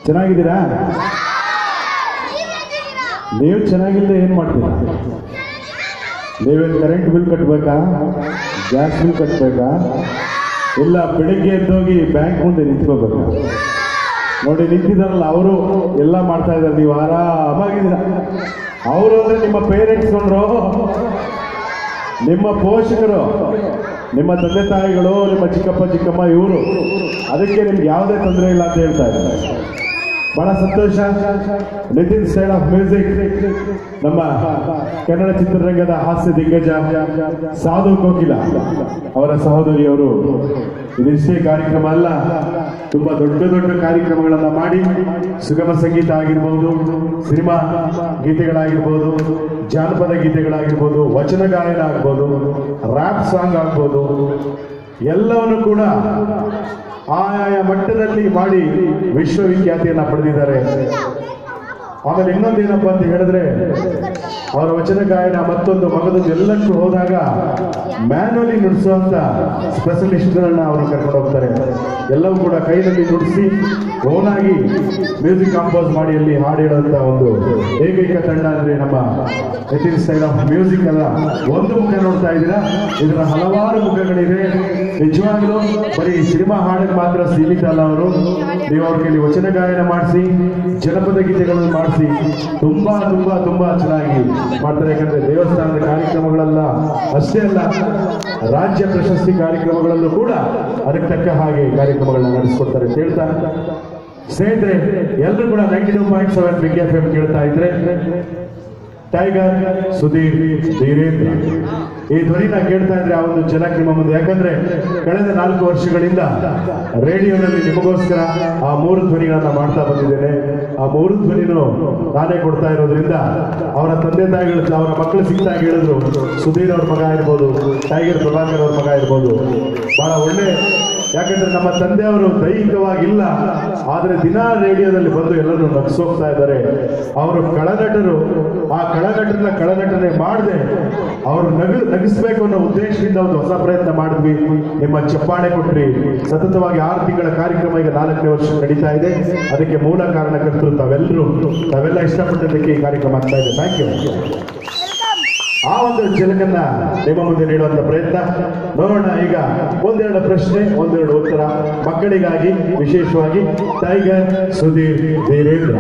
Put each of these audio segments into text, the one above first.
ಚೆನ್ನಾಗಿದ್ದೀರಾ ನೀವು ಚೆನ್ನಾಗಿಲ್ಲದೆ ಏನು ಮಾಡ್ತೀರಾ ನೀವೇನು ಕರೆಂಟ್ ಬಿಲ್ ಕಟ್ಟಬೇಕಾ ಗ್ಯಾಸ್ ಬಿಲ್ ಕಟ್ಟಬೇಕಾ ಇಲ್ಲ ಬೆಳಿಗ್ಗೆ ಎದ್ದೋಗಿ ಬ್ಯಾಂಕ್ ಮುಂದೆ ನಿಂತ್ಕೋಬೇಕಾ ನೋಡಿ ನಿಂತಿದಾರಲ್ಲ ಅವರು ಎಲ್ಲ ಮಾಡ್ತಾ ಇದ್ದಾರೆ ನೀವು ಆರಾಮಾಗಿದ್ದೀರ ಅವರು ಅಂದ್ರೆ ನಿಮ್ಮ ಪೇರೆಂಟ್ಸ್ ಕೊಂಡ್ರು ನಿಮ್ಮ ಪೋಷಕರು ನಿಮ್ಮ ತಂದೆ ತಾಯಿಗಳು ನಿಮ್ಮ ಚಿಕ್ಕಪ್ಪ ಚಿಕ್ಕಮ್ಮ ಇವರು ಅದಕ್ಕೆ ನಿಮ್ಗೆ ಯಾವುದೇ ತೊಂದರೆ ಇಲ್ಲ ಅಂತ ಹೇಳ್ತಾ ಇದ್ದಾರೆ ಬಹಳ ಸಂತೋಷ ನಿತಿನ್ ಸ್ಟೈಲ್ ಆಫ್ ಮ್ಯೂಸಿಕ್ ನಮ್ಮ ಕನ್ನಡ ಚಿತ್ರರಂಗದ ಹಾಸ್ಯ ದಿಗ್ಗಜ ಸಾಧು ಕೋಕಿಲ ಅವರ ಸಹೋದರಿಯವರು ಇದಿಷ್ಟೇ ಕಾರ್ಯಕ್ರಮ ಅಲ್ಲ ತುಂಬಾ ದೊಡ್ಡ ದೊಡ್ಡ ಕಾರ್ಯಕ್ರಮಗಳನ್ನ ಮಾಡಿ ಸುಗಮ ಸಂಗೀತ ಆಗಿರ್ಬೋದು ಸಿನಿಮಾ ಗೀತೆಗಳಾಗಿರ್ಬೋದು ಜಾನಪದ ಗೀತೆಗಳಾಗಿರ್ಬೋದು ವಚನ ಗಾಯನ ಆಗ್ಬೋದು ರ್ಯಾಪ್ ಸಾಂಗ್ ಆಗ್ಬೋದು ಎಲ್ಲವನ್ನು ಕೂಡ ಆಯಾಯ ಮಟ್ಟದಲ್ಲಿ ಮಾಡಿ ವಿಶ್ವವಿಖ್ಯಾತಿಯನ್ನ ಪಡೆದಿದ್ದಾರೆ ಆಮೇಲೆ ಇನ್ನೊಂದೇನಪ್ಪ ಅಂತ ಹೇಳಿದ್ರೆ ಅವರ ವಚನ ಗಾಯನ ಮತ್ತೊಂದು ಮಗದೊಂದು ಎಲ್ಲಕ್ಕೂ ಹೋದಾಗ ಮ್ಯಾನುವಲಿ ನುಡಿಸುವಂತ ಸ್ಪೆಷಲಿಸ್ಟ್ಗಳನ್ನ ಅವರು ಕರ್ಕೊಂಡು ಹೋಗ್ತಾರೆ ಎಲ್ಲವೂ ಕೂಡ ಕೈನಲ್ಲಿ ನುಡಿಸಿ ಓನಾಗಿ ಮ್ಯೂಸಿಕ್ ಕಂಪೋಸ್ ಮಾಡಿ ಅಲ್ಲಿ ಹಾಡು ಹೇಳುವಂತ ಒಂದು ಏಕೈಕ ತಂಡ ಅಂದ್ರೆ ನಮ್ಮ ನಿತಿನ್ ಸ್ಟೈಲ್ ಆಫ್ ಮ್ಯೂಸಿಕ್ ಅಲ್ಲ ಒಂದು ಮುಖ ನೋಡ್ತಾ ಇದ್ದೀರಾ ಇದರ ಹಲವಾರು ಮುಖಗಳಿವೆ ನಿಜವಾಗ್ಲೂ ಬರೀ ಸಿನಿಮಾ ಹಾಡಿಗೆ ಮಾತ್ರ ಸೀಮಿತ ಅಲ್ಲ ಅವರು ನೀವು ಅವ್ರ ಕೈಲಿ ವಚನ ಗಾಯನ ಮಾಡಿಸಿ ಜನಪದ ಗೀತೆಗಳನ್ನು ಮಾಡಿಸಿ ತುಂಬಾ ತುಂಬಾ ತುಂಬಾ ಚೆನ್ನಾಗಿ ಮಾಡ್ತಾರೆ ಯಾಕಂದ್ರೆ ದೇವಸ್ಥಾನದ ಕಾರ್ಯಕ್ರಮಗಳೆಲ್ಲ ಅಷ್ಟೇ ಅಲ್ಲ ರಾಜ್ಯ ಪ್ರಶಸ್ತಿ ಕಾರ್ಯಕ್ರಮಗಳಲ್ಲೂ ಕೂಡ ಅದಕ್ಕೆ ತಕ್ಕ ಹಾಗೆ ಕಾರ್ಯಕ್ರಮಗಳನ್ನ ನಡೆಸ್ಕೊಡ್ತಾರೆ ಅಂತ ಹೇಳ್ತಾ ಸ್ನೇಹಿತರೆ ಎಲ್ಲರೂ ಕೂಡ ninety two point seven big F M ಕೇಳ್ತಾ ಇದ್ರೆ ಟೈಗರ್ ಸುಧೀರ್ ಧೀರೇಂದ್ರ ಈ ಧ್ವನಿನ ಕೇಳ್ತಾ ಇದ್ರೆ ಆ ಒಂದು ಜನಕ್ಕೆ ನಿಮ್ಮ ಮುಂದೆ ಯಾಕಂದ್ರೆ ಕಳೆದ ನಾಲ್ಕು ವರ್ಷಗಳಿಂದ ರೇಡಿಯೋನಲ್ಲಿ ನಿಮಗೋಸ್ಕರ ಆ ಮೂರು ಧ್ವನಿಗಳನ್ನ ಮಾಡ್ತಾ ಬಂದಿದ್ದೇನೆ ಆ ಮೂರು ಧ್ವನಿನೂ ನಾನೇ ಕೊಡ್ತಾ ಇರೋದ್ರಿಂದ ಅವರ ತಂದೆ ತಾಯಿಗಳು ಅವರ ಮಕ್ಕಳು ಸಿಕ್ತಾಗ ಹೇಳಿದ್ರು ಸುಧೀರ್ ಅವ್ರ ಮಗ ಇರ್ಬೋದು ಟೈಗರ್ ಪ್ರಭಾಕರ್ ಅವ್ರ ಮಗ ಇರ್ಬೋದು ಬಹಳ ಒಳ್ಳೆ ಯಾಕಂದ್ರೆ ನಮ್ಮ ತಂದೆಯವರು ದೈಹಿಕವಾಗಿಲ್ಲ ಆದ್ರೆ ದಿನ ರೇಡಿಯೋದಲ್ಲಿ ಬಂದು ಎಲ್ಲರೂ ನಗಿಸೋಗ್ತಾ ಇದ್ದಾರೆ ಅವರು ಕಳನಟರು ಆ ಕಳನಟರನ್ನ ಕಳನಟನೆ ಮಾಡದೆ ಅವರು ನಗು ನಗಿಸ್ಬೇಕು ಅನ್ನೋ ಉದ್ದೇಶದಿಂದ ಒಂದು ಹೊಸ ಪ್ರಯತ್ನ ಮಾಡಿದ್ವಿ ನಿಮ್ಮ ಚಪ್ಪಾಳೆ ಕೊಟ್ರಿ ಸತತವಾಗಿ ಆರು ತಿಂಗಳ ಕಾರ್ಯಕ್ರಮ ಈಗ ನಾಲ್ಕನೇ ವರ್ಷ ನಡೀತಾ ಇದೆ ಅದಕ್ಕೆ ಮೂಲ ಕಾರಣಕರ್ತರು ತಾವೆಲ್ಲರೂ ತಾವೆಲ್ಲ ಇಷ್ಟಪಟ್ಟಿದ್ದಕ್ಕೆ ಈ ಕಾರ್ಯಕ್ರಮ ಆಗ್ತಾ ಇದೆ ಥ್ಯಾಂಕ್ ಯು ಆ ಒಂದು ಝಲಕನ್ನ ನಿಮ್ಮ ಮುಂದೆ ನೀಡುವಂತ ಪ್ರಯತ್ನ ನೋಡೋಣ ಈಗ ಒಂದೆರಡು ಪ್ರಶ್ನೆ ಒಂದೆರಡು ಉತ್ತರ ಮಕ್ಕಳಿಗಾಗಿ ವಿಶೇಷವಾಗಿ ಟೈಗರ್ ಸುಧೀರ್ ಧೀರೇಂದ್ರ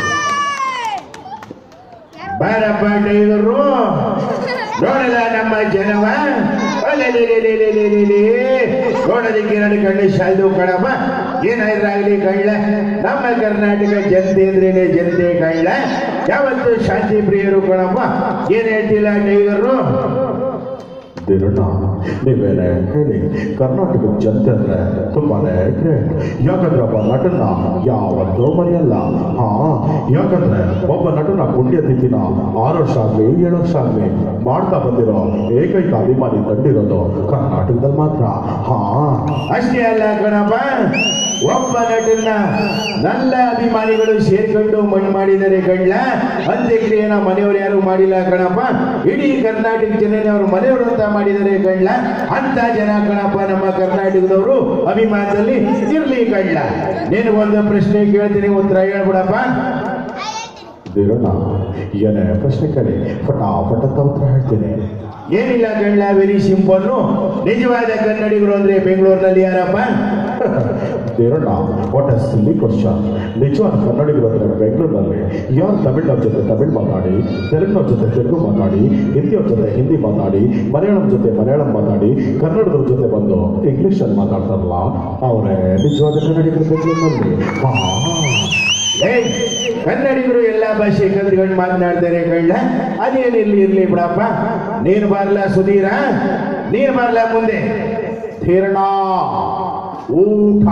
ಬಾರಪ್ಪ ಟೈಗರು ನೋಡಲ್ಲ ನಮ್ಮ ಜನವ ಅಲೆಲೆಲೆಲೆಲೆಲೆಲೆಲೆ. ನೋಡೋದಕ್ಕೆ ಎರಡು ಕಣ್ಣು ಶಾಯ್ದು ಕಣಮ್ಮ ಏನಾದ್ರಾಗ್ಲಿ ಕಳ್ಳ ನಮ್ಮ ಕರ್ನಾಟಕ ಜನತೆ ಅಂದ್ರೇನೆ ಜನತೆ ಕಳ್ಳ ಯಾವತ್ತು ಶಾಂತಿ ಪ್ರಿಯರು ಕಣಮ್ಮ ಏನ್ ಹೇಳ್ತಿಲ್ಲ ಟೈಗರು ದಿರಣ್ಣ ನೀವೇನೆ ಹೇಳಿ ಕರ್ನಾಟಕದ ಜನತೆ ಅಂದ್ರೆ ತುಂಬಾನೇ ಗ್ರೇಟ್ ಯಾಕಂದ್ರೆ ಒಬ್ಬ ನಟನ ಯಾವತ್ತೂ ಮರೆಯಲ್ಲ ಹಾ ಯಾಕಂದ್ರೆ ಒಬ್ಬ ನಟನ ಪುಣ್ಯತಿಥಿನ ಆರು ವರ್ಷ ಆಗ್ಲಿ ಏಳು ವರ್ಷ ಆಗ್ಲಿ ಮಾಡ್ತಾ ಬಂದಿರೋ ಏಕೈಕ ಅಭಿಮಾನಿ ತಂಡಿರೋದು ಕರ್ನಾಟಕದಲ್ಲಿ ಮಾತ್ರ ಹಾ ಅಷ್ಟೇ ಅಲ್ಲ ಕಣಪ್ಪ ಒಬ್ಬ ನಟನ ನನ್ನ ಅಭಿಮಾನಿಗಳು ಸೇರ್ಕೊಂಡು ಮಣ್ಣು ಮಾಡಿದರೆ ಕಳ್ಳ ಅಂತ್ಯಕ್ರಿಯೆನ ಮನೆಯವರು ಯಾರು ಮಾಡಿಲ್ಲ ಕಣಪ್ಪ ಇಡೀ ಕರ್ನಾಟಕ ಜನನೇ ಅವರು ಮನೆಯವರು ಅಂತ ಮಾಡಿದರೆ ಕಳ್ಳ ಅಂತ ಜನ ಕಣಪ್ಪ ನಮ್ಮ ಕರ್ನಾಟಕದವರು ಅಭಿಮಾನದಲ್ಲಿ ಇರ್ಲಿ ಕಳ್ಳ ನಿನಗೊಂದು ಪ್ರಶ್ನೆ ಕೇಳ್ತೀನಿ ಉತ್ತರ ಹೇಳ್ಬಿಡಪ್ಪ ದೇವಣ್ಣ ಏನೇ ಪ್ರಶ್ನೆ ಕೇಳಿ ಫಟಾಫಟ್ ಅಂತ ಉತ್ತರ ಹೇಳ್ತೀನಿ ಏನಿಲ್ಲ ಕಳ್ಳ ವೆರಿ ಸಿಂಪಲ್ ನಿಜವಾದ ಕನ್ನಡಿಗರು ಅಂದ್ರೆ ಬೆಂಗಳೂರಿನಲ್ಲಿ ಯಾರಪ್ಪ Devanna what a silly question ನಿಜವಾದ ಕನ್ನಡಿಗರು ಅಂದ್ರೆ ಬೆಂಗಳೂರಿನಲ್ಲಿ ಯಾರು ತಮಿಳ್ನವ್ರ ಜೊತೆ ತಮಿಳ್ ಮಾತಾಡಿ ತೆಲುಗಿನವ್ರ ಜೊತೆ ತೆಲುಗು ಮಾತಾಡಿ ಹಿಂದಿಯವ್ರ ಜೊತೆ ಹಿಂದಿ ಮಾತಾಡಿ ಮಲಯಾಳಂ ಜೊತೆ ಮಲಯಾಳಂ ಮಾತಾಡಿ ಕನ್ನಡದವ್ರ ಜೊತೆ ಬಂದು ಇಂಗ್ಲಿಷಲ್ಲಿ ಮಾತಾಡ್ತಾರಲ್ಲ ಅವರೇ ನಿಜವಾದ ಕನ್ನಡಿಗರು ಬೆಂಗಳೂರಿನಲ್ಲಿ ಹಾ ಏಯ್ ಕನ್ನಡಿಗರು ಎಲ್ಲಾ ಭಾಷೆ ಕಲ್ತ್ಕೊಂಡು ಮಾತನಾಡ್ತಾರೆ ಕಳ್ಳ ಅದೇನಿರ್ಲಿ ಇರ್ಲಿ ಬಿಡಪ್ಪ ನೀನು ಬಾರ್ಲ ಸುಧೀರ ನೀನು ಬಾರ್ಲ ಮುಂದೆ ಧೀರ್ಣ ಊಟ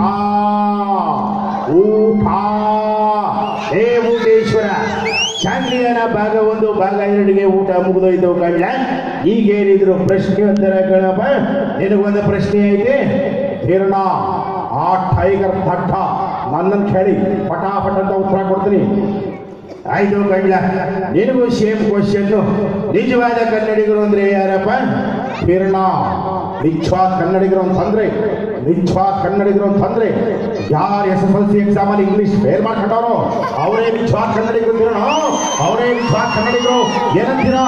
ಊಟ ಹೇ ಊಟೇಶ್ವರ ಶಾಂತಿಯನ ಭಾಗ ಒಂದು ಭಾಗ ಎರಡಿಗೆ ಊಟ ಮುಗಿದೋಯ್ತು ಕಳ್ಳ ಈಗೇನಿದ್ರು ಪ್ರಶ್ನೆ ಉತ್ತರ ಕಣಪ್ಪ ನಿನಗೊಂದು ಪ್ರಶ್ನೆ ಐತೆ ಧೀರ್ಣ ಆ ಟೈಗರ್ ಥಟ್ಟ ನನ್ನನ್ನು ಕೇಳಿ ಪಟಾಪಟ್ ಅಂತ ಉತ್ತರ ಕೊಡ್ತೀನಿ ಆಯ್ತು ಕಳ್ಳ ನಿನಗೂ ಸೇಮ್ ಕ್ವಶನ್ ನಿಜವಾದ ಕನ್ನಡಿಗರು ಅಂದ್ರೆ ಯಾರಪ್ಪ ಕಿರಣ ನಿಜವಾದ ಕನ್ನಡಿಗರು ಅಂತಂದ್ರೆ ನಿಜವಾದ ಕನ್ನಡಿಗರು ಅಂತಂದ್ರೆ ಯಾರು S S L C exam ಅಲ್ಲಿ ಇಂಗ್ಲಿಷ್ ಫೇಲ್ ಮಾಡ್ಕೊಂಡವ್ರು ಅವರೇ ನಿಜವಾದ ಕನ್ನಡಿಗರು ಅಂತೀರೋ? ಅವರೇ ನಿಜವಾದ ಕನ್ನಡಿಗರು ಏನಂತೀರಾ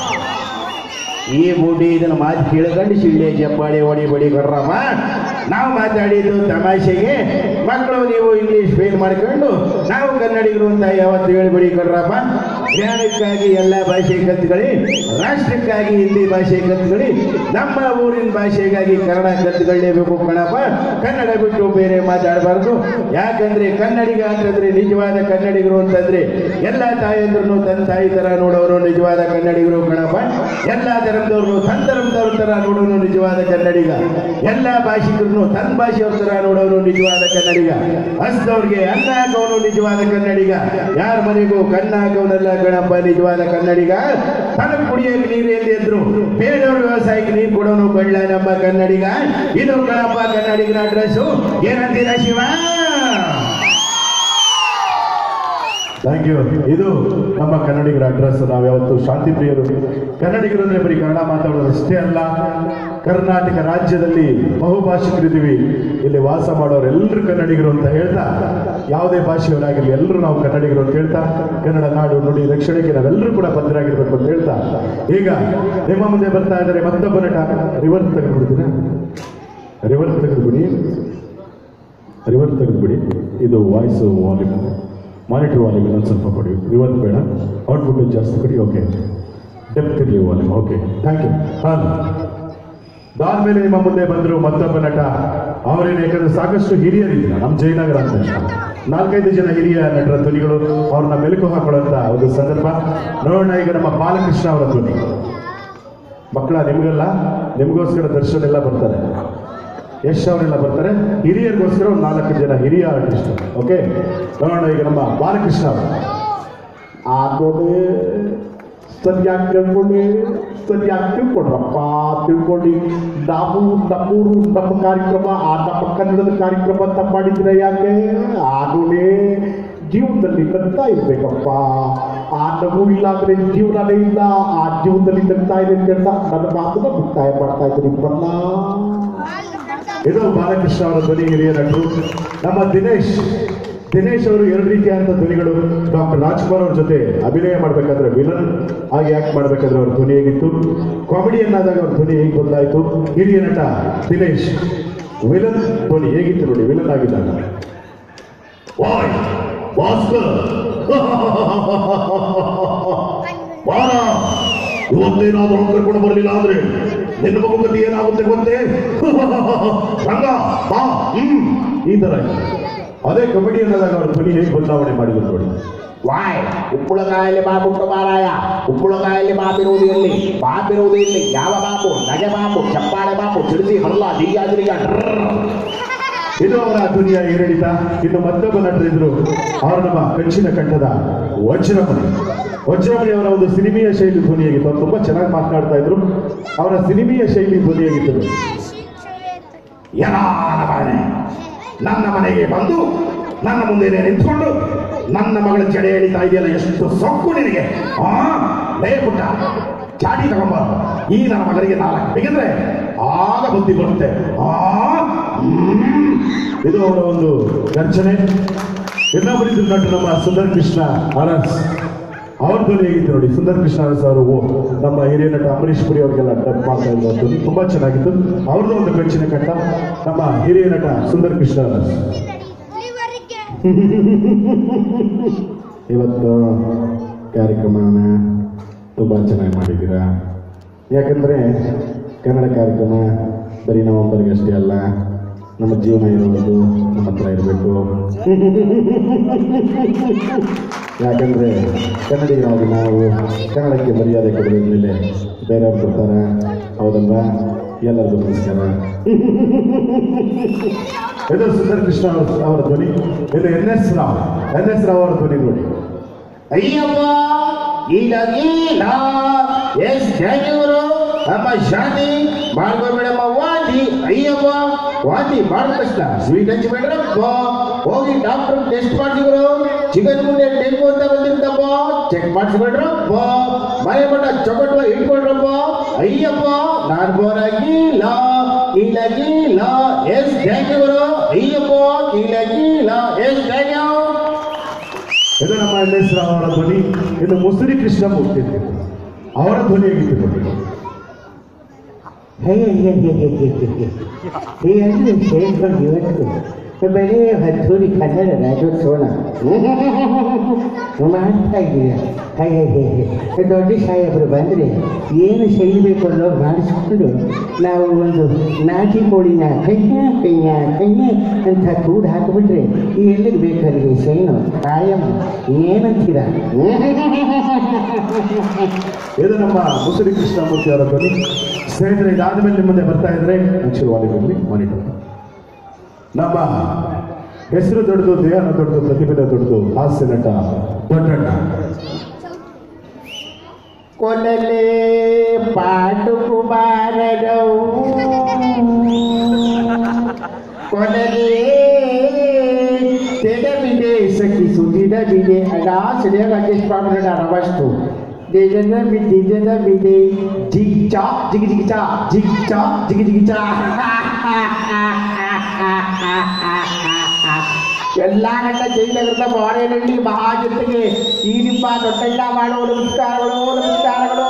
ಈ ಬುಡ್ಡಿ ಇದನ್ನ ಮಾತು ಕೇಳ್ಕೊಂಡು ಶಿಳ್ಳೆ ಜಪ್ಪಾಡಿ ಹೊಡಿ ಬಡಿ ಕೊಡ್ರಮ್ಮ ನಾವು ಮಾತಾಡಿದ್ದು ತಮಾಷೆಗೆ ಮಕ್ಕಳು ನೀವು ಇಂಗ್ಲಿಷ್ ಫೇಲ್ ಮಾಡ್ಕೊಂಡು ನಾವು ಕನ್ನಡಿಗರು ಅಂತ ಯಾವತ್ತು ಹೇಳ್ಬಿಡಿ ಕೊಡ್ರಮ್ಮ ಜ್ಞಾನಕ್ಕಾಗಿ ಎಲ್ಲ ಭಾಷೆ ಕತ್ಕೊಳ್ಳಿ ರಾಷ್ಟ್ರಕ್ಕಾಗಿ ಹಿಂದಿ ಭಾಷೆ ಕತ್ಕೊಳ್ಳಿ ನಮ್ಮ ಊರಿನ ಭಾಷೆಗಾಗಿ ಕನ್ನಡ ಕತ್ಕೊಳ್ಳೇಬೇಕು ಕಣಪ್ಪ ಕನ್ನಡ ಬಿಟ್ಟು ಬೇರೆ ಮಾತಾಡಬಾರ್ದು ಯಾಕಂದ್ರೆ ಕನ್ನಡಿಗ ಅಂತಂದ್ರೆ ನಿಜವಾದ ಕನ್ನಡಿಗರು ಅಂತಂದ್ರೆ ಎಲ್ಲ ತಾಯಂದ್ರನ್ನು ತನ್ನ ತಾಯಿ ತರ ನೋಡೋರು ನಿಜವಾದ ಕನ್ನಡಿಗರು ಕಣಪ್ಪ ಎಲ್ಲ ಧರ್ಮದವ್ರನ್ನು ತನ್ನ ಧರ್ಮದವ್ರ ತರ ನೋಡೋನು ನಿಜವಾದ ಕನ್ನಡಿಗ ಎಲ್ಲ ಭಾಷಿಕರನ್ನು ತನ್ನ ಭಾಷೆಯವ್ರ ತರ ನೋಡೋನು ನಿಜವಾದ ಕನ್ನಡಿಗ ಹಸ್ದವ್ರಿಗೆ ಅನ್ನ ಹಾಕೋನು ನಿಜವಾದ ಕನ್ನಡಿಗ ಯಾರ ಮನೆಗೂ ಕಣ್ಣ ಹಾಕೋನಲ್ಲ ಗಣಪ ನಿಜವಾದ ಕನ್ನಡಿಗ ತನಗೆ ಕುಡಿಯಕ್ಕೆ ನೀರು ಎಲ್ಲಿ ಎದ್ರು ಬೇರೆಯವ್ರ ವ್ಯವಸಾಯಕ್ಕೆ ನೀರು ಕೊಡೋನು ಕಳ್ಳ ನಮ್ಮ ಕನ್ನಡಿಗ ಇದು ಗಣಪ ಕನ್ನಡಿಗರ ಅಡ್ರೆಸ್ಸು ಏನಂತೀರ ಶಿವ ಥ್ಯಾಂಕ್ ಯು ಇದು ನಮ್ಮ ಕನ್ನಡಿಗರ ಅಡ್ರೆಸ್ ನಾವು ಯಾವತ್ತು ಶಾಂತಿ ಪ್ರಿಯರು ಕನ್ನಡಿಗರು ಅಂದ್ರೆ ಬರೀ ಕನ್ನಡ ಮಾತಾಡೋದು ಅಷ್ಟೇ ಅಲ್ಲ ಕರ್ನಾಟಕ ರಾಜ್ಯದಲ್ಲಿ ಬಹುಭಾಷಿಕರಿದ್ದೀವಿ ಇಲ್ಲಿ ವಾಸ ಮಾಡೋರೆಲ್ಲರೂ ಕನ್ನಡಿಗರು ಅಂತ ಹೇಳ್ತಾ ಯಾವುದೇ ಭಾಷೆಯವರಾಗಿರಲಿ ಎಲ್ಲರೂ ನಾವು ಕನ್ನಡಿಗರು ಅಂತ ಹೇಳ್ತಾ ಕನ್ನಡ ನಾಡು ನುಡಿ ರಕ್ಷಣೆಗೆ ನಾವೆಲ್ಲರೂ ಕೂಡ ಬದ್ಧರಾಗಿರ್ಬೇಕು ಅಂತ ಹೇಳ್ತಾ ಈಗ ನಿಮ್ಮ ಮುಂದೆ ಬರ್ತಾ ಇದ್ದಾರೆ ಮತ್ತೊಬ್ಬ ನಟ ರಿವರ್ಸ್ ತೆಗೆದುಬಿಡ್ತೀರಾ ರಿವರ್ಸ್ ತೆಗೆದುಬಿಡಿ ರಿವರ್ಸ್ ತೆಗೆದುಬಿಡಿ ಇದು ವಾಯ್ಸ್ ವಾಲ್ಯೂಮ್ ಮಾನಿಟರ್ ವಾಲ್ಯೂಮ್ ಇನ್ನೊಂದು ಸ್ವಲ್ಪ ಕೊಡಿ ರಿವರ್ಸ್ ಬೇಡ ಔಟ್ಪುಟ್ ಜಾಸ್ತಿ ಕೊಡಿ ಓಕೆ ಡೆಪ್ತ್ ಇರಲಿ ವಾಲ್ಯೂಮ್ ಓಕೆ ಥ್ಯಾಂಕ್ ಯು ಹಾಂ ಅದಾದ್ಮೇಲೆ ನಿಮ್ಮ ಮುಂದೆ ಬಂದರು ಮತ್ತೊಬ್ಬ ನಟ ಅವರೇನು ಯಾಕಂದ್ರೆ ಸಾಕಷ್ಟು ಹಿರಿಯರಿಲ್ಲ ನಮ್ಮ ಜಯನಗರ ಅಂತ ನಾಲ್ಕೈದು ಜನ ಹಿರಿಯ ನಟರ ಧ್ವನಿಗಳು ಅವ್ರನ್ನ ಮೆಲುಕು ಹಾಕೊಳ್ಳುವಂತ ಒಂದು ಸಂದರ್ಭ ನೋಡೋಣ ಈಗ ನಮ್ಮ ಬಾಲಕೃಷ್ಣ ಅವರ ಧ್ವನಿ ಮಕ್ಕಳ ನಿಮ್ಗೆಲ್ಲ ನಿಮಗೋಸ್ಕರ ದರ್ಶನ ಎಲ್ಲ ಬರ್ತಾರೆ ಯಶ್ ಅವರೆಲ್ಲ ಬರ್ತಾರೆ ಹಿರಿಯರಿಗೋಸ್ಕರ ಒಂದು ನಾಲ್ಕು ಜನ ಹಿರಿಯ ಆರ್ಟಿಸ್ಟ್ ಓಕೆ ನೋಡೋಣ ಈಗ ನಮ್ಮ ಬಾಲಕೃಷ್ಣ ಅವರು ಆಗೋದೇ ಸರಿಯಾಗಿ ಕೇಳ್ಕೊಂಡು ಸರಿಯಾಗಿ ತಿಳ್ಕೊಡ್ರಪ್ಪ ತಿಳ್ಕೊಂಡು ನಾವು ನಮ್ಮೂರು ನಮ್ಮ ಕಾರ್ಯಕ್ರಮ ಆ ನಮ್ಮ ಕನ್ನಡದ ಕಾರ್ಯಕ್ರಮ ಅಂತ ಮಾಡಿದ್ರೆ ಯಾಕೆ ಆಗೋದೇ ಜೀವನದಲ್ಲಿ ನಗ್ತಾ ಇರ್ಬೇಕಪ್ಪ ಆ ನಗು ಇಲ್ಲ ಅಂದ್ರೆ ಜೀವನನೇ ಇಲ್ಲ ಆ ಜೀವನದಲ್ಲಿ ನಗ್ತಾ ಇದೆ ಅಂತ ಹೇಳ್ತಾ ನನ್ನ ಮಾತನ್ನ ಮುಕ್ತಾಯ ಮಾಡ್ತಾ ಇದ್ದೀನಿ ಬಲ್ಲ ಇದು ಬಾಲಕೃಷ್ಣ ಅವರ ಧ್ವನಿ ಹಿರಿಯ ನಟರು ನಮ್ಮ ದಿನೇಶ್ ದಿನೇಶ್ ಅವರು ಎರಡು ರೀತಿಯಾದಂಥ ಧ್ವನಿಗಳು ಡಾಕ್ಟರ್ ರಾಜ್ಕುಮಾರ್ ಅವ್ರ ಜೊತೆ ಅಭಿನಯ ಮಾಡಬೇಕಾದ್ರೆ ವಿಲನ್ ಆಗಿ ಆಕ್ಟ್ ಮಾಡಬೇಕಾದ್ರೆ ಅವ್ರ ಧ್ವನಿ ಹೇಗಿತ್ತು ಕಾಮಿಡಿಯನ್ ಆದಾಗ ಅವ್ರ ಧ್ವನಿ ಹೇಗೆ ಬಂದಾಯ್ತು ಹಿರಿಯ ನಟ ದಿನೇಶ್ ವಿಲನ್ ಧ್ವನಿ ಹೇಗಿತ್ತು ನೋಡಿ ವಿಲನ್ ಆಗಿದ್ದಾಗ ವಾಯ್ ಭಾಸ್ಕರ್ ಬಾರ ಇವತ್ತೇನಾದ್ರೂ ಅವ್ನು ಕರ್ಕೊಂಡು ಬರಲಿಲ್ಲ ಅಂದ್ರೆ ನಿನ್ನ ಮಗು ಗತಿ ಏನಾಗುತ್ತೆ ಗೊತ್ತೇ ರಂಗ ಬಾ ಹ್ಮ್ ಈ ತರ ಅದೇ ಕಮಿಡಿ ಅನ್ನೋದಾಗ ಅವ್ರ ಧ್ವನಿ ಹೇಗೆ ಬದಲಾವಣೆ ಮಾಡಿದ್ರು ನೋಡಿ ವಾಯ್ ಉಪ್ಪುಳಕಾಯಲ್ಲಿ ಬಾಬುಟ್ಟು ಮಾರಾಯ ಉಪ್ಪುಳಕಾಯಲ್ಲಿ ಬಾಬಿರುವುದು ಎಲ್ಲಿ ಬಾಬಿರುವುದು ಇಲ್ಲಿ ಯಾವ ಬಾಬು ನಗೆ ಬಾಬು ಚಪ್ಪಾಳೆ ಬಾಬು ಚಿಡಿಸಿ ಹಲ್ಲ ದಿಗ್ಗ ದಿಗ್ಗ ಇದು ಅವರ ಧ್ವನಿಯ ಏರಿಳಿತ ಇನ್ನು ಮತ್ತೊಬ್ಬ ನಟರಿದ್ರು ಅವರು ನಮ್ಮ ಕಚ್ಚಿನ ಕಂಠದ ವಜ್ರಮಣಿ ವಜ್ರಮಣಿ ಅವರ ಒಂದು ಸಿನಿಮೀಯ ಶೈಲಿ ಧ್ವನಿಯಾಗಿತ್ತು ಅವ್ರು ತುಂಬಾ ಚೆನ್ನಾಗಿ ಮಾತನಾಡ್ತಾ ಇದ್ರು ಅವರ ಸಿನಿಮೀಯ ಶೈಲಿ ಧ್ವನಿಯಾಗಿತ್ತು ಯಲಾನ ಬಾಣೆ ನನ್ನ ಮನೆಗೆ ಬಂದು ನನ್ನ ಮುಂದೆ ನಿಂತ್ಕೊಂಡು ನನ್ನ ಮಗಳ ಜಡೆ ಎಳಿತಾ ಇದೆಯಲ್ಲ ಎಷ್ಟು ಸೊಕ್ಕು ನಿನಗೆ ಆ ಲೇ ಪುಟ್ಟ ಚಾಟಿ ತಗೊಂಬ ಈ ನನ್ನ ಮಗನಿಗೆ ನಾಲ್ಕು ಬಿಗಿದ್ರೆ ಆಗ ಬುದ್ಧಿ ಬರುತ್ತೆ ಆ ಹ್ಮ್. ಇದು ಅವರ ಒಂದು ಗರ್ಜನೆ ಇನ್ನೊಬ್ಬರಿದ್ರು ನಟರು ನಮ್ಮ ಸುಂದರ್ ಕೃಷ್ಣ ಅರಸ್ ಅವ್ರ ಧ್ವನಿ ಹೇಗಿತ್ತು ನೋಡಿ ಸುಂದರ್ ಕೃಷ್ಣ ಅರಸ್ ಅವರು ಓ, ನಮ್ಮ ಹಿರಿಯ ನಟ ಅಂಬರೀಶ್ ಪುರಿ ಅವರಿಗೆಲ್ಲ ಡಬ್ ಮಾಡ್ತಾ ಇದ್ರು ಧ್ವನಿ ತುಂಬಾ ಚೆನ್ನಾಗಿತ್ತು ಅವ್ರದ್ದು ಒಂದು ಬೆಚ್ಚಿನ ಕಟ್ಟ ನಮ್ಮ ಹಿರಿಯ ನಟ ಸುಂದರ್ ಕೃಷ್ಣ ಅರಸ್ ಇವರಿಗೆ ಇವತ್ತು ಕಾರ್ಯಕ್ರಮನ ತುಂಬ ಚೆನ್ನಾಗಿ ಮಾಡಿದ್ದೀರಾ ಯಾಕಂದರೆ ಕನ್ನಡ ಕಾರ್ಯಕ್ರಮ ಬರೀ ನವಂಬರ್ಗೆ ಅಷ್ಟೇ ಅಲ್ಲ ನಮ್ಮ ಜೀವನ ಇರೋದು ನಮ್ಮ ಹತ್ರ ಇರಬೇಕು ಯಾಕಂದರೆ ಕನ್ನಡಿಗರಾಗಿ ನಾವು ಕನ್ನಡಕ್ಕೆ ಮರ್ಯಾದೆ ಕೊಡೋದ್ರ ಮೇಲೆ ಬೇರೆಯವ್ರು ಕೊಡ್ತಾರೆ ಹೌದಲ್ವಾ ಎಲ್ಲರಿಗೂ ನಮಸ್ಕಾರ ಇದು ಸುಂದರ್ ಕೃಷ್ಣ ಅವರ ಅವರ ಧ್ವನಿ ಇದು N S Rao N S Rao ಅವರ ಧ್ವನಿ ನೋಡಿ ಅಯ್ಯಪ್ಪ ಇದಾಗಿಲ್ಲ ಎಸ್ ಜಾನಿಯವರು ನಮ್ಮ ಶಾದಿ ಮಾಡ್ಕೋಬೇಡಮ್ಮ ವಾಂತಿ ಅಯ್ಯಪ್ಪ ವಾಂತಿ ಮಾಡಿದ ತಕ್ಷಣ ಸ್ವೀಟ್ ಹಂಚಿಬೇಡ್ರಪ್ಪ ಹೋಗಿ ಡಾಕ್ಟರ್ ಟೆಸ್ಟ್ ಮಾಡಿಸಿದ್ರು ಚಿಕನ್ ಮುಂದೆ ಡೆಂಗು ಅಂತ ಬಂದಿರ್ತಪ್ಪ ಚೆಕ್ ಮಾಡಿಸ್ಬೇಡ್ರಪ್ಪ ಮನೆ ಮಠ ಚೊಕಟ್ವ ಇಟ್ಕೊಳ್ರಪ್ಪ ಅಯ್ಯಪ್ಪ ನಾನು ಬೋರಾಗಿಲ್ಲ ಕೀಲ ಕೀಲ ಎಸ್ ಥ್ಯಾಂಕ್ ಯು ಗುರು ಅಯ್ಯಪ್ಪ ಕೀಲ ಕೀಲ ಎಸ್ ಥ್ಯಾಂಕ್ ಯು ಇದು ನಮ್ಮ ಎಣ್ಣೇಶ್ವರ ಅವರ ಧ್ವನಿ ಇದು ಮುಸುರಿ ಕೃಷ್ಣ ಮೂರ್ತಿ ಅವರ ಧ್ವನಿ ಹೇಗಿತ್ತು ನೋಡಿ ಹೇ ಹೇ ಹೇ ಹೇ ಹೇ ಹೇ ಹೇ. ಈ ಅಂಗಡಿ ಸೇರ್ಕೊಂಡು ಇವತ್ತು ಬರೀ ಹತ್ತೂರಿ ಕನ್ನಡ ರಾಜ್ಯೋತ್ಸವನ ಮಾಡ್ತಾ ಇದ್ದೀಯ ಹೇ ಹೇ ಹೇ ಹೇ ದೊಡ್ಡ ಸಾಹೇಬರು ಬಂದರೆ ಏನು செய்யಬೇಕು ಅನ್ನೋ ಮಾಡಿಸ್ಕೊಂಡು ನಾವು ಒಂದು ನಾಟಿ ಕೋಳಿನ ಕೈಯ ಕೈಯ ಕೈಯ ಅಂತ ಕೂಡ್ ಹಾಕಿಬಿಟ್ರೆ ಎಲ್ಲಿಗೆ ಬೇಕಾದ್ರೆ ಸೈನು ಕಾಯಂ ಏನಂತೀರ ಇದು ನಮ್ಮ ಮುಸುರಿ ಕೃಷ್ಣಮೂರ್ತಿ ಅವರ ಧ್ವನಿ ಸ್ನೇಹಿತರೆ ಇದಾದ ಮೇಲೆ ನಿಮ್ಮ ಮುಂದೆ ಬರ್ತಾ ಇದ್ರೆ ಅಕ್ಷರವಾದಿಗಳಲ್ಲಿ ಮಾನಿಟರ್ ನಮ್ಮ ಹೆಸರು ದೊಡ್ಡದು ದೇಹನ ದೊಡ್ಡದು ಪ್ರತಿಭೆ ದೊಡ್ಡದು ಹಾಸ್ಯ ನಟ ದೊಡ್ಡಣ್ಣ ಕೊಲಲೆ ಪಾಟುಕು ಬಾರಗವು ಕೊಲಲೆ ತೆಡಬಿದೆ ಸಖಿ ಸುದಿಡಬಿದೆ ಅಡ ಸರಿಯಾಗಿ ಅಡ್ಜಸ್ಟ್ ಮಾಡ್ಬಿಡ ರವಷ್ಟು ದೇಜದ ಬಿದ್ದಿದ್ದದ ಬಿದೆ ಜಿಗ್ ಚಾ ಜಿಗಿ ಜಿಗಿ ಚಾ ಜಿಗ್ ಚಾ ಜಿಗಿ ಜಿಗಿ ಚಾ ಎಲ್ಲ ಗಂಟ ಜೈನಗರದ ಬಾಳೆನಲ್ಲಿ ಮಹಾ ಜೊತೆಗೆ ಈ ನಿಮ್ಮ ದೊಡ್ಡಣ್ಣ ಮಾಡುವ ನಮಸ್ಕಾರಗಳು ನಮಸ್ಕಾರಗಳು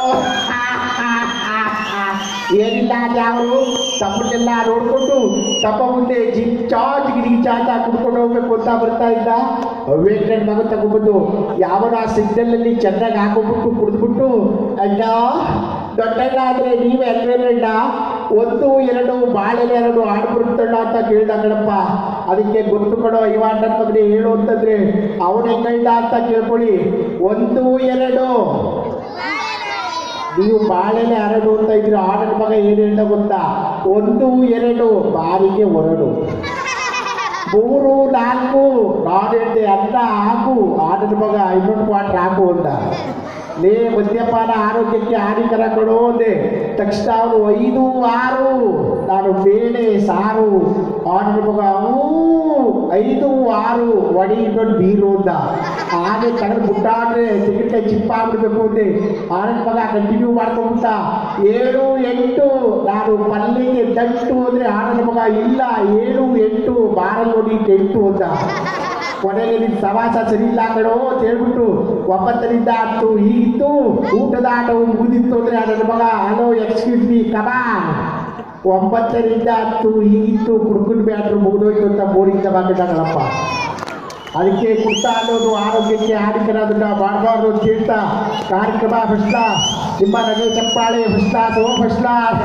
ಏನಿಲ್ಲ ಯಾವರು ತಪ್ಪನ್ನೆಲ್ಲ ನೋಡ್ಕೊಂಡು ತಪ್ಪ ಮುಂದೆ ಜಿಗ್ ಚಾ ಜಿಗಿ ಜಿಗಿ ಚಾ ಅಂತ ಕುಡ್ಕೊಂಡು ಹೋಗ್ಬೇಕು ಅಂತ ಬರ್ತಾ ಇದ್ದ ವೆಂಕಟ ಮಗ ತಗೊಂಡ್ಬಂದು ಯಾವನ ಆ ಸಿಗ್ನಲ್ ಅಲ್ಲಿ ಚೆನ್ನಾಗಿ ಹಾಕೊಂಡ್ಬಿಟ್ಟು ಕುಡಿದ್ಬಿಟ್ಟು ಅಣ್ಣ ದೊಡ್ಡಣ್ಣ ಆದ್ರೆ ನೀವೇ ಅಲ್ವೇನಣ್ಣ ಒಂದು ಎರಡು ಬಾಳೆಲೆ ಎರಡು ಹಾಡು ಬರುತ್ತಣ್ಣ ಅಂತ ಕೇಳ್ದ ಕಣಪ್ಪ ಅದಕ್ಕೆ ಗೊತ್ತು ಕೊಡೋ ಇವಾಂಡ ಮಗನೇ ಹೇಳು ಅಂತಂದ್ರೆ ಅವನ ಹೆಂಗಣ್ಣ ಅಂತ ಕೇಳ್ಕೊಳ್ಳಿ ಒಂದು ಎರಡು ನೀವು ಬಾಳೆಲೆ ಹರಡು ಅಂತ ಇದ್ರೆ ಆಡನ ಮಗ ಏನು ಹೇಳ್ದ ಗೊತ್ತಾ ಒಂದು ಎರಡು ಬಾರಿಗೆ ಹೊರಡು ಮೂರು ನಾಲ್ಕು ನಾನು ಹೇಳ್ದೆ ಅನ್ನ ಹಾಕು ಆಡನ ಮಗ ಇನ್ನೊಂದು ಕ್ವಾಟ್ರ್ ಹಾಕು ಅಂದ ಲೇ ಮದ್ಯಪಾನ ಆರೋಗ್ಯಕ್ಕೆ ಹಾನಿಕರ ಕೊಡು ಅಂದೆ ತಕ್ಷಣ ಅವನು ಐದು ಆರು ನಾನು ಬೇಳೆ ಸಾರು ಆಡನ ಮಗ ಹ್ಞೂ ಐದು ಆರು ಒಡಿ ಇನ್ನೊಂದು ಬೀರು ಅಂದ ಹಾಗೆ ಕಳೆದು ಬಿಟ್ಟಾಡ್ರೆ ತೆಗಿಟ್ಟಾಗಿ ಚಿಪ್ಪಾಗ್ಬಿಡ್ಬೇಕು ಅಂದೆ ಆನಂದ್ ಮಗ ಕಂಟಿನ್ಯೂ ಮಾಡ್ಕೊಂಡ್ಬಿಟ್ಟ ಏಳು ಎಂಟು ನಾನು ಪಲ್ಲಿಗೆ ದಂಟು ಅಂದ್ರೆ ಆನಂದ್ ಮಗ ಇಲ್ಲ ಏಳು ಎಂಟು ಬಾರಲ್ಲಿ ನೋಡಿ ಎಂಟು ಅಂತ ಕೊನೆಗೆ ನಿನ್ ಸಮಾಸ ಸರಿ ಇಲ್ಲ ಕಣೋ ಅಂತ ಹೇಳ್ಬಿಟ್ಟು ಒಂಬತ್ತರಿಂದ ಹತ್ತು ಹೀಗಿತ್ತು ಊಟದ ಆಟವು ಮುಗಿದಿತ್ತು ಅಂದ್ರೆ ನನ್ನ ಮಗ ಹಲೋ ಎಕ್ಸ್ಕ್ಯೂಸ್ ಮಿ ಕಮಾನ್ ಒಂಬತ್ತರಿಂದ ಹತ್ತು ಹೀಗಿತ್ತು ಕುಡ್ಕೊಂಡು ಬ್ಯಾಟ್ರು ಮುಗಿದೋಯ್ತು ಅಂತ ಬೋರಿಂಗ್ ತಗೊಂಡಿದ್ದಾಗಳಪ್ಪ ಅದಕ್ಕೆ ಕುಡ್ತಾ ಅನ್ನೋದು ಆರೋಗ್ಯಕ್ಕೆ ಹಾನಿಕರ ಅದನ್ನ ಮಾಡಬಾರ್ದು ಅಂತ ಹೇಳ್ತಾ ಕಾರ್ಯಕ್ರಮ ಫಸ್ಟ್ ಕ್ಲಾಸ್ ನಿಮ್ಮ ನಗೆ ಚಪ್ಪಾಳೆ ಫಸ್ಟ್ ಕ್ಲಾಸ್ ಓ ಫಸ್ಟ್ ಕ್ಲಾಸ್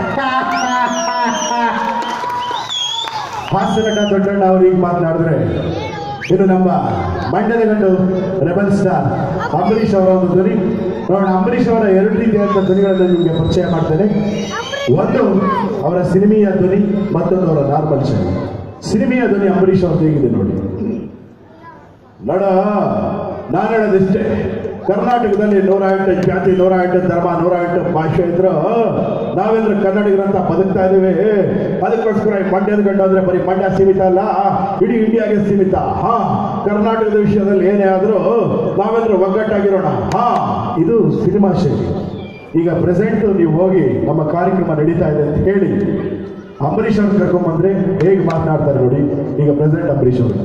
ಹಾಸ್ಯ ನಟ ದೊಡ್ಡಣ್ಣ ಅವರು ಈಗ ಮಾತನಾಡಿದ್ರೆ ಇದು ನಮ್ಮ ಮಂಡ್ಯದ ಗಂಡು ರೆಬಲ್ ಸ್ಟಾರ್ ಅಂಬರೀಷ್ ಅವರ ಒಂದು ಧ್ವನಿ ನೋಡೋಣ ಅಂಬರೀಷ್ ಅವರ ಎರಡು ರೀತಿಯಾದ ಧ್ವನಿಗಳನ್ನು ನಿಮಗೆ ಪರಿಚಯ ಮಾಡ್ತೇನೆ ಒಂದು ಅವರ ಸಿನಿಮೀಯ ಧ್ವನಿ ಮತ್ತೊಂದು ಅವರ ನಾರ್ಮಲ್ ಶೈಲಿ ಸಿನಿಮೀಯ ಧ್ವನಿ ಅಂಬರೀಷ್ ಅವ್ರದ್ದು ಹೇಗಿದೆ ನೋಡಿ ನಡ ನಾನು ಹೇಳೋದಿಷ್ಟೇ ಕರ್ನಾಟಕದಲ್ಲಿ ನೂರ ಎಂಟು ಜಾತಿ ನೂರ ಎಂಟು ಧರ್ಮ ನೂರ ಎಂಟು ಭಾಷೆ ಇದ್ರು ನಾವೇಂದ್ರೆ ಕನ್ನಡಿಗರಂತ ಬದುಕ್ತಾ ಇದೀವಿ ಅದಕ್ಕೋಸ್ಕರ ಈ ಮಂಡ್ಯದ ಗಂಡು ಅಂದ್ರೆ ಬರೀ ಮಂಡ್ಯ ಸೀಮಿತ ಅಲ್ಲ ಇಡೀ ಇಂಡಿಯಾಗೆ ಸೀಮಿತ ಹಾ ಕರ್ನಾಟಕದ ವಿಷಯದಲ್ಲಿ ಏನೇ ಆದ್ರೂ ನಾವೇಂದ್ರೆ ಒಗ್ಗಟ್ಟಾಗಿರೋಣ ಹಾ ಇದು ಸಿನಿಮಾ ಶೈಲಿ ಈಗ ಪ್ರೆಸೆಂಟ್ ನೀವು ಹೋಗಿ ನಮ್ಮ ಕಾರ್ಯಕ್ರಮ ನಡೀತಾ ಇದೆ ಅಂತ ಹೇಳಿ ಅಂಬರೀಷ್ ಅವ್ರನ್ನ ಕರ್ಕೊಂಬಂದ್ರೆ ಹೇಗೆ ಮಾತನಾಡ್ತಾರೆ ನೋಡಿ ಈಗ ಪ್ರೆಸೆಂಟ್ ಅಂಬರೀಷ್ ಅವರು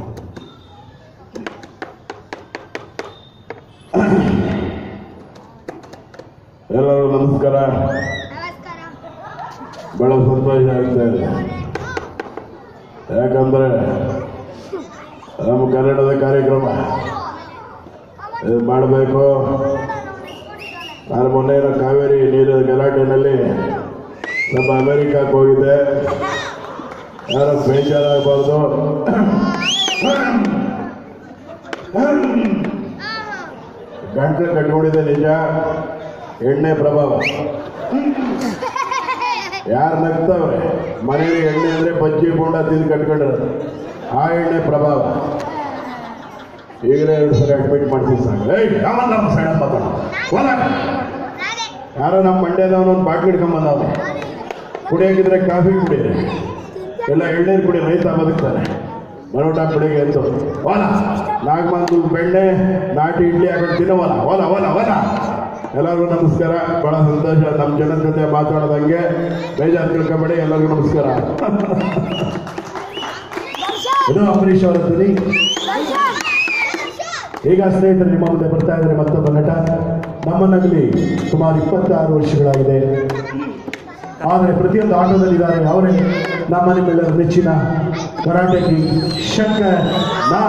ಎಲ್ಲರೂ ನಮಸ್ಕಾರ ನಮಸ್ಕಾರ ಬಹಳ ಸಂತೋಷ ಆಗ್ತಾ ಇದೆ ಯಾಕಂದ್ರೆ ನಮ್ಮ ಕನ್ನಡದ ಕಾರ್ಯಕ್ರಮ ಇದು ಮಾಡಬೇಕು ನಾನು ಮೊನ್ನೆ ಏನೋ ಕಾವೇರಿ ನೀರಿನ ಗಲಾಟೆನಲ್ಲಿ ನಮ್ಮ ಅಮೆರಿಕಕ್ಕೆ ಹೋಗಿದ್ದೆ ಯಾರು ಬೇಜಾರಾಗಬಾರ್ದು ಗಂಟೆ ಕಟ್ಕೊಂಡಿದೆ ನಿಜ ಎಣ್ಣೆ ಪ್ರಭಾವ ಯಾರು ನಗ್ತಾವ್ರೆ ಮನೆಯಲ್ಲಿ ಎಣ್ಣೆ ಅಂದ್ರೆ ಬಜ್ಜಿ ಬೋಂಡ ತಿಂದು ಕಟ್ಕೊಂಡಿರೋದು ಆ ಎಣ್ಣೆ ಪ್ರಭಾವ ಈಗಲೇ ಎರಡು ಸರಿ ಅಡ್ಮಿಟ್ ಮಾಡ್ತೀವಿ ಸಾಕು ಏಯ್ ಯಾವ ನಮ್ಮ ಸಣ್ಣ ಮಾತಾಡ ಯಾರೋ ನಮ್ಮ ಮಂಡ್ಯದವನು ಒಂದು ಬಾಟ್ಲಿ ಹಿಡ್ಕೊಂಬಂದವನು ಕುಡಿಯೋಗಿದ್ರೆ ಕಾಫಿ ಕುಡಿಯಿರಿ ಎಲ್ಲ ಎಳ್ನೀರು ಕುಡಿ ರೈತ ಬದುಕ್ತಾನೆ ಮರೋಟ ಕುಡಿಗೆ ಅಂತ ಹೊಲ ನಾಗಮಂದು ಬೆಣ್ಣೆ ನಾಟಿ ಇಡ್ಲಿ ಹಾಕೊಂಡು ತಿನ್ನೋವಲ್ಲ ಹೊಲ ಹೊಲ ಹೊಲ ಎಲ್ಲರಿಗೂ ನಮಸ್ಕಾರ ಬಹಳ ಸಂತೋಷ ನಮ್ಮ ಜನದ ಜೊತೆ ಮಾತಾಡೋದಂಗೆ ಬೇಜಾರು ತಿಳ್ಕೊಬೇಡಿ ಎಲ್ಲರಿಗೂ ನಮಸ್ಕಾರ ಇದು ಅಂಬರೀಷ್ ಅವರ ಧ್ವನಿ ಈಗ ಸ್ನೇಹಿತರು ನಿಮ್ಮ ಮುಂದೆ ಬರ್ತಾ ಇದ್ದಾರೆ ಮತ್ತೊಬ್ಬ ನಟ ನಮ್ಮನ್ನಲ್ಲಿ ಸುಮಾರು ಇಪ್ಪತ್ತಾರು ವರ್ಷಗಳಾಗಿದೆ ಆದರೆ ಪ್ರತಿಯೊಂದು ಆಟದಲ್ಲಿದ್ದಾರೆ ಅವರೇ ನಮ್ಮ ನಿಮ್ಮೆಲ್ಲರ ನೆಚ್ಚಿನ ಕರಾಟೆ ಕಿಂಗ್ ಶಂಕರ್ ನಾ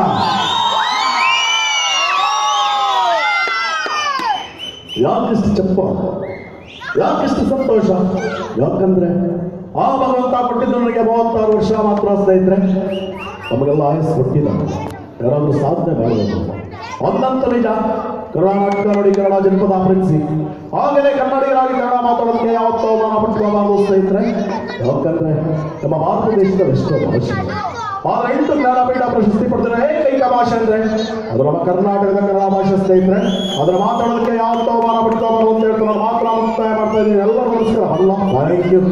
ಯಾಕಿಷ್ಟು ಚಪ್ಪ ಯಾಕಿಷ್ಟು ಸಂತೋಷ ಯಾಕಂದ್ರೆ ಆ ಭಗವಂತ ಕೊಟ್ಟಿದ್ದು ನನಗೆ ಮೂವತ್ತಾರು ವರ್ಷ ಮಾತ್ರ ಸ್ನೇಹಿತರೆ ನಮಗೆಲ್ಲ ಆಯಸ್ಸು ಕೊಟ್ಟಿದ್ದ ಯಾರಾದ್ರೂ ಸಾಧನೆ ಮಾಡಬೇಕು ಒಂದಂತ ನಿಜ ಕರ್ನಾಟಕ ನೋಡಿ ಕನ್ನಡ ಜನಪದ ಆಫರಿಸಿ ಆಮೇಲೆ ಕನ್ನಡಿಗರಾಗಿ ಕನ್ನಡ ಮಾತಾಡೋದಕ್ಕೆ ಯಾವತ್ತೋ ಅವಮಾನ ಪಟ್ಕೋಬಾರ್ದು ಸ್ನೇಹಿತರೆ ಯಾಕಂದ್ರೆ ನಮ್ಮ ಭಾರತ ದೇಶದ ಎಷ್ಟೋ ಭಾಷೆ ಆದ್ರೆ ಎಂಟು ಜ್ಞಾನಪೀಠ ಪ್ರಶಸ್ತಿ ಪಡೆದ್ರೆ ಏಕೈಕ ಭಾಷೆ ಅಂದ್ರೆ ಅದು ನಮ್ಮ ಕರ್ನಾಟಕದ ಕನ್ನಡ ಭಾಷೆ ಸ್ನೇಹಿತರೆ ಅದರ ಮಾತಾಡೋದಕ್ಕೆ ಯಾವತ್ತೋ ಅವಮಾನ ಪಟ್ಕೋಬಾರ್ದು ಅಂತ ಹೇಳ್ತಾರೆ ನಾನು ಮಾತ್ರ ಮುಕ್ತಾಯ ಮಾಡ್ತಾ ಇದ್ದೀನಿ ಎಲ್ಲರೂ ನಮಸ್ಕಾರ ಅಲ್ಲ ಥ್ಯಾಂಕ್ ಯು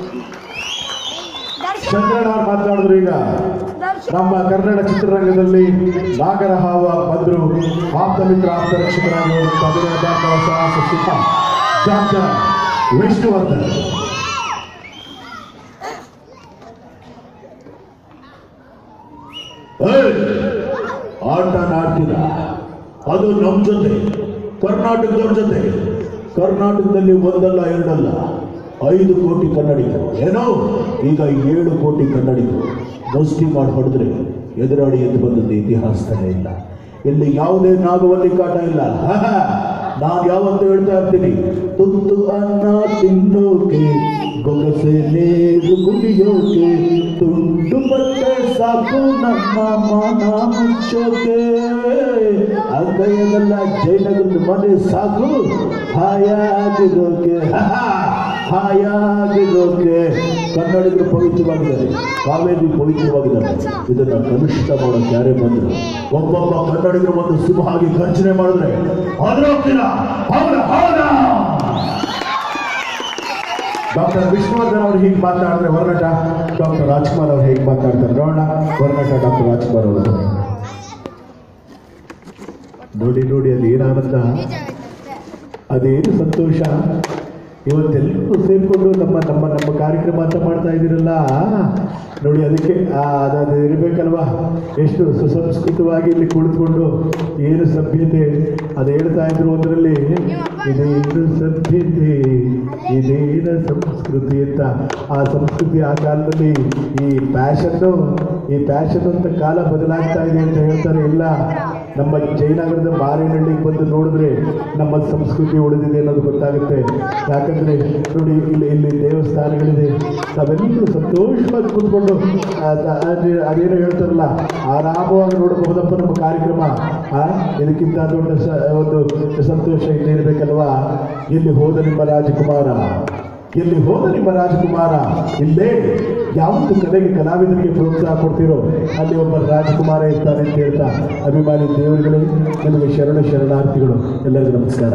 ಚಂದ್ರಣ್ಣ ಅವ್ರು ಮಾತಾಡಿದ್ರು ಈಗ ನಮ್ಮ ಕನ್ನಡ ಚಿತ್ರರಂಗದಲ್ಲಿ ನಾಗರಹಾವ ಬಂದ್ರು ಆಪ್ತ ಮಿತ್ರ ಆಪ್ತ ರಕ್ಷಕರಾಗಿ ಹೋದಂತ ಅಭಿನಯ ದಾಖಲ ಸಾಹಸ ಸಿದ್ಧ ಡಾಕ್ಟರ್ ವಿಷ್ಣುವರ್ಧನ್ ಏಯ್! ಆಟ ಆಡ್ತೀರ ಅದು ನಮ್ಮ ಜೊತೆ ಕರ್ನಾಟಕದವ್ರ ಜೊತೆ ಕರ್ನಾಟಕದಲ್ಲಿ ಒಂದಲ್ಲ ಎರಡಲ್ಲ ಐದು ಕೋಟಿ ಕನ್ನಡಿಗರು ಏನೋ ಈಗ ಏಳು ಕೋಟಿ ಕನ್ನಡಿಗರು ಮುಷ್ಟಿ ಮಾಡಿ ಹೊಡೆದ್ರೆ ಎದುರಾಡಿ ಎದ್ದು ಬಂದದ್ದು ಇತಿಹಾಸದಲ್ಲೇ ಇಲ್ಲ ಇಲ್ಲಿ ಯಾವುದೇ ನಾಗವಲ್ಲಿ ಕಾಟ ಇಲ್ಲ ನಾನು ಯಾವತ್ತೂ ಹೇಳ್ತಾ ಇರ್ತೀನಿ ತುತ್ತು ಅನ್ನ ತಿನ್ನೋಕೆ ಗೊಗಸೆ ನೀರು ಕುಡಿಯೋಕೆ ತುಂಡು ಬಟ್ಟೆ ಸಾಕು ನಮ್ಮ ಮನ ಮುಚ್ಚೋಕೆ ಅಂಗೈಯಲ್ಲ ಜೈನಗರದ ಮನೆ ಸಾಕು ಹಾಯಾಗಿರೋಕೆ ಹಾಯಾಗಿರೋಕೆ ಕನ್ನಡಿಗರು ಪವಿತ್ರವಾಗಿದ್ದಾರೆ ಕಾವೇರಿ ಪವಿತ್ರವಾಗಿದ್ದಾರೆ ಇದನ್ನ ಕಲುಷಿತ ಮಾಡೋಕೆ ಯಾರೇ ಬಂದ್ರು ಒಬ್ಬೊಬ್ಬ ಕನ್ನಡಿಗರು ಒಂದು ಸಿಂಹಾಗಿ ಗರ್ಜನೆ ಮಾಡಿದ್ರೆ ಆದ್ರೆ ಹೋಗ್ತೀರಾ ಹೌದಾ ಹೌದಾ ಡಾಕ್ಟರ್ ವಿಷ್ಣುವರ್ಧನ್ ಅವರು ಹೀಗೆ ಮಾತನಾಡಿದ್ರೆ ಹೊರನಟ ಡಾಕ್ಟರ್ ರಾಜ್ಕುಮಾರ್ ಅವರು ಹೇಗೆ ಮಾತನಾಡ್ತಾರೆ ನೋಡೋಣ ಹೊರನಟ ಡಾಕ್ಟರ್ ರಾಜ್ಕುಮಾರ್ ಅವರು ನೋಡಿ ನೋಡಿ ಅದು ಏನು ಆನಂದ ಅದೇನು ಸಂತೋಷ ಇವತ್ತೆಲ್ಲರೂ ಸೇರಿಕೊಂಡು ನಮ್ಮ ನಮ್ಮ ನಮ್ಮ ಕಾರ್ಯಕ್ರಮ ಅಂತ ಮಾಡ್ತಾ ಇದ್ದೀರಲ್ಲ ನೋಡಿ ಅದಕ್ಕೆ ಆ, ಅದು ಅದು ಇರಬೇಕಲ್ವಾ ಎಷ್ಟು ಸುಸಂಸ್ಕೃತವಾಗಿ ಇಲ್ಲಿ ಕುಳಿತುಕೊಂಡು ಏನು ಸಭ್ಯತೆ ಅದು ಹೇಳ್ತಾ ಇದ್ರು ಒಂದರಲ್ಲಿ ಇದೇನು ಸಭ್ಯತೆ ಇದೇನ ಸಂಸ್ಕೃತಿ ಅಂತ ಆ ಸಂಸ್ಕೃತಿ ಆ ಕಾಲದಲ್ಲಿ ಈ ಪ್ಯಾಷನ್ನು ಈ ಪ್ಯಾಷನ್ ಅಂತ ಕಾಲ ಬದಲಾಗ್ತಾ ಇದೆ ಅಂತ ಹೇಳ್ತಾರೆ ಇಲ್ಲ ನಮ್ಮ ಜಯನಗರದ ಮಾರೇನಹಳ್ಳಿಗೆ ಬಂದು ನೋಡಿದ್ರೆ ನಮ್ಮ ಸಂಸ್ಕೃತಿ ಉಳಿದಿದೆ ಅನ್ನೋದು ಗೊತ್ತಾಗುತ್ತೆ ಯಾಕಂದ್ರೆ ನೋಡಿ ಇಲ್ಲಿ ಇಲ್ಲಿ ದೇವಸ್ಥಾನಗಳಿದೆ ನಾವೆಲ್ಲರೂ ಸಂತೋಷವಾಗಿ ಕೂತ್ಕೊಂಡು ಆ, ದ- ಅದೇ- ಅದೇನೋ ಹೇಳ್ತಾರಲ್ಲ ಆರಾಮವಾಗಿ ನೋಡಬಹುದಪ್ಪ ನಮ್ಮ ಕಾರ್ಯಕ್ರಮ ಆ, ಇದಕ್ಕಿಂತ ದೊಡ್ಡ ಸ- ಒಂದು ಸಂತೋಷ ಇನ್ನೇರ್ಬೇಕಲ್ವಾ ಎಲ್ಲಿ ಹೋದ ನಿಮ್ಮ ರಾಜಕುಮಾರ ಎಲ್ಲಿ ಹೋದ ನಿಮ್ಮ ರಾಜಕುಮಾರ ಇಲ್ಲೇ ಯಾವತ್ತು ಕಲೆಗೆ ಕಲಾವಿದರಿಗೆ ಪ್ರೋತ್ಸಾಹ ಕೊಡ್ತಿರೋ ಅಲ್ಲಿ ಒಬ್ಬ ರಾಜಕುಮಾರ ಇರ್ತಾನೆ ಅಂತ ಹೇಳ್ತಾ ಅಭಿಮಾನಿ ದೇವರುಗಳೇ ನಿಮಗೆ ಶರಣ ಶರಣಾರ್ಥಿಗಳು ಎಲ್ಲರಿಗೂ ನಮಸ್ಕಾರ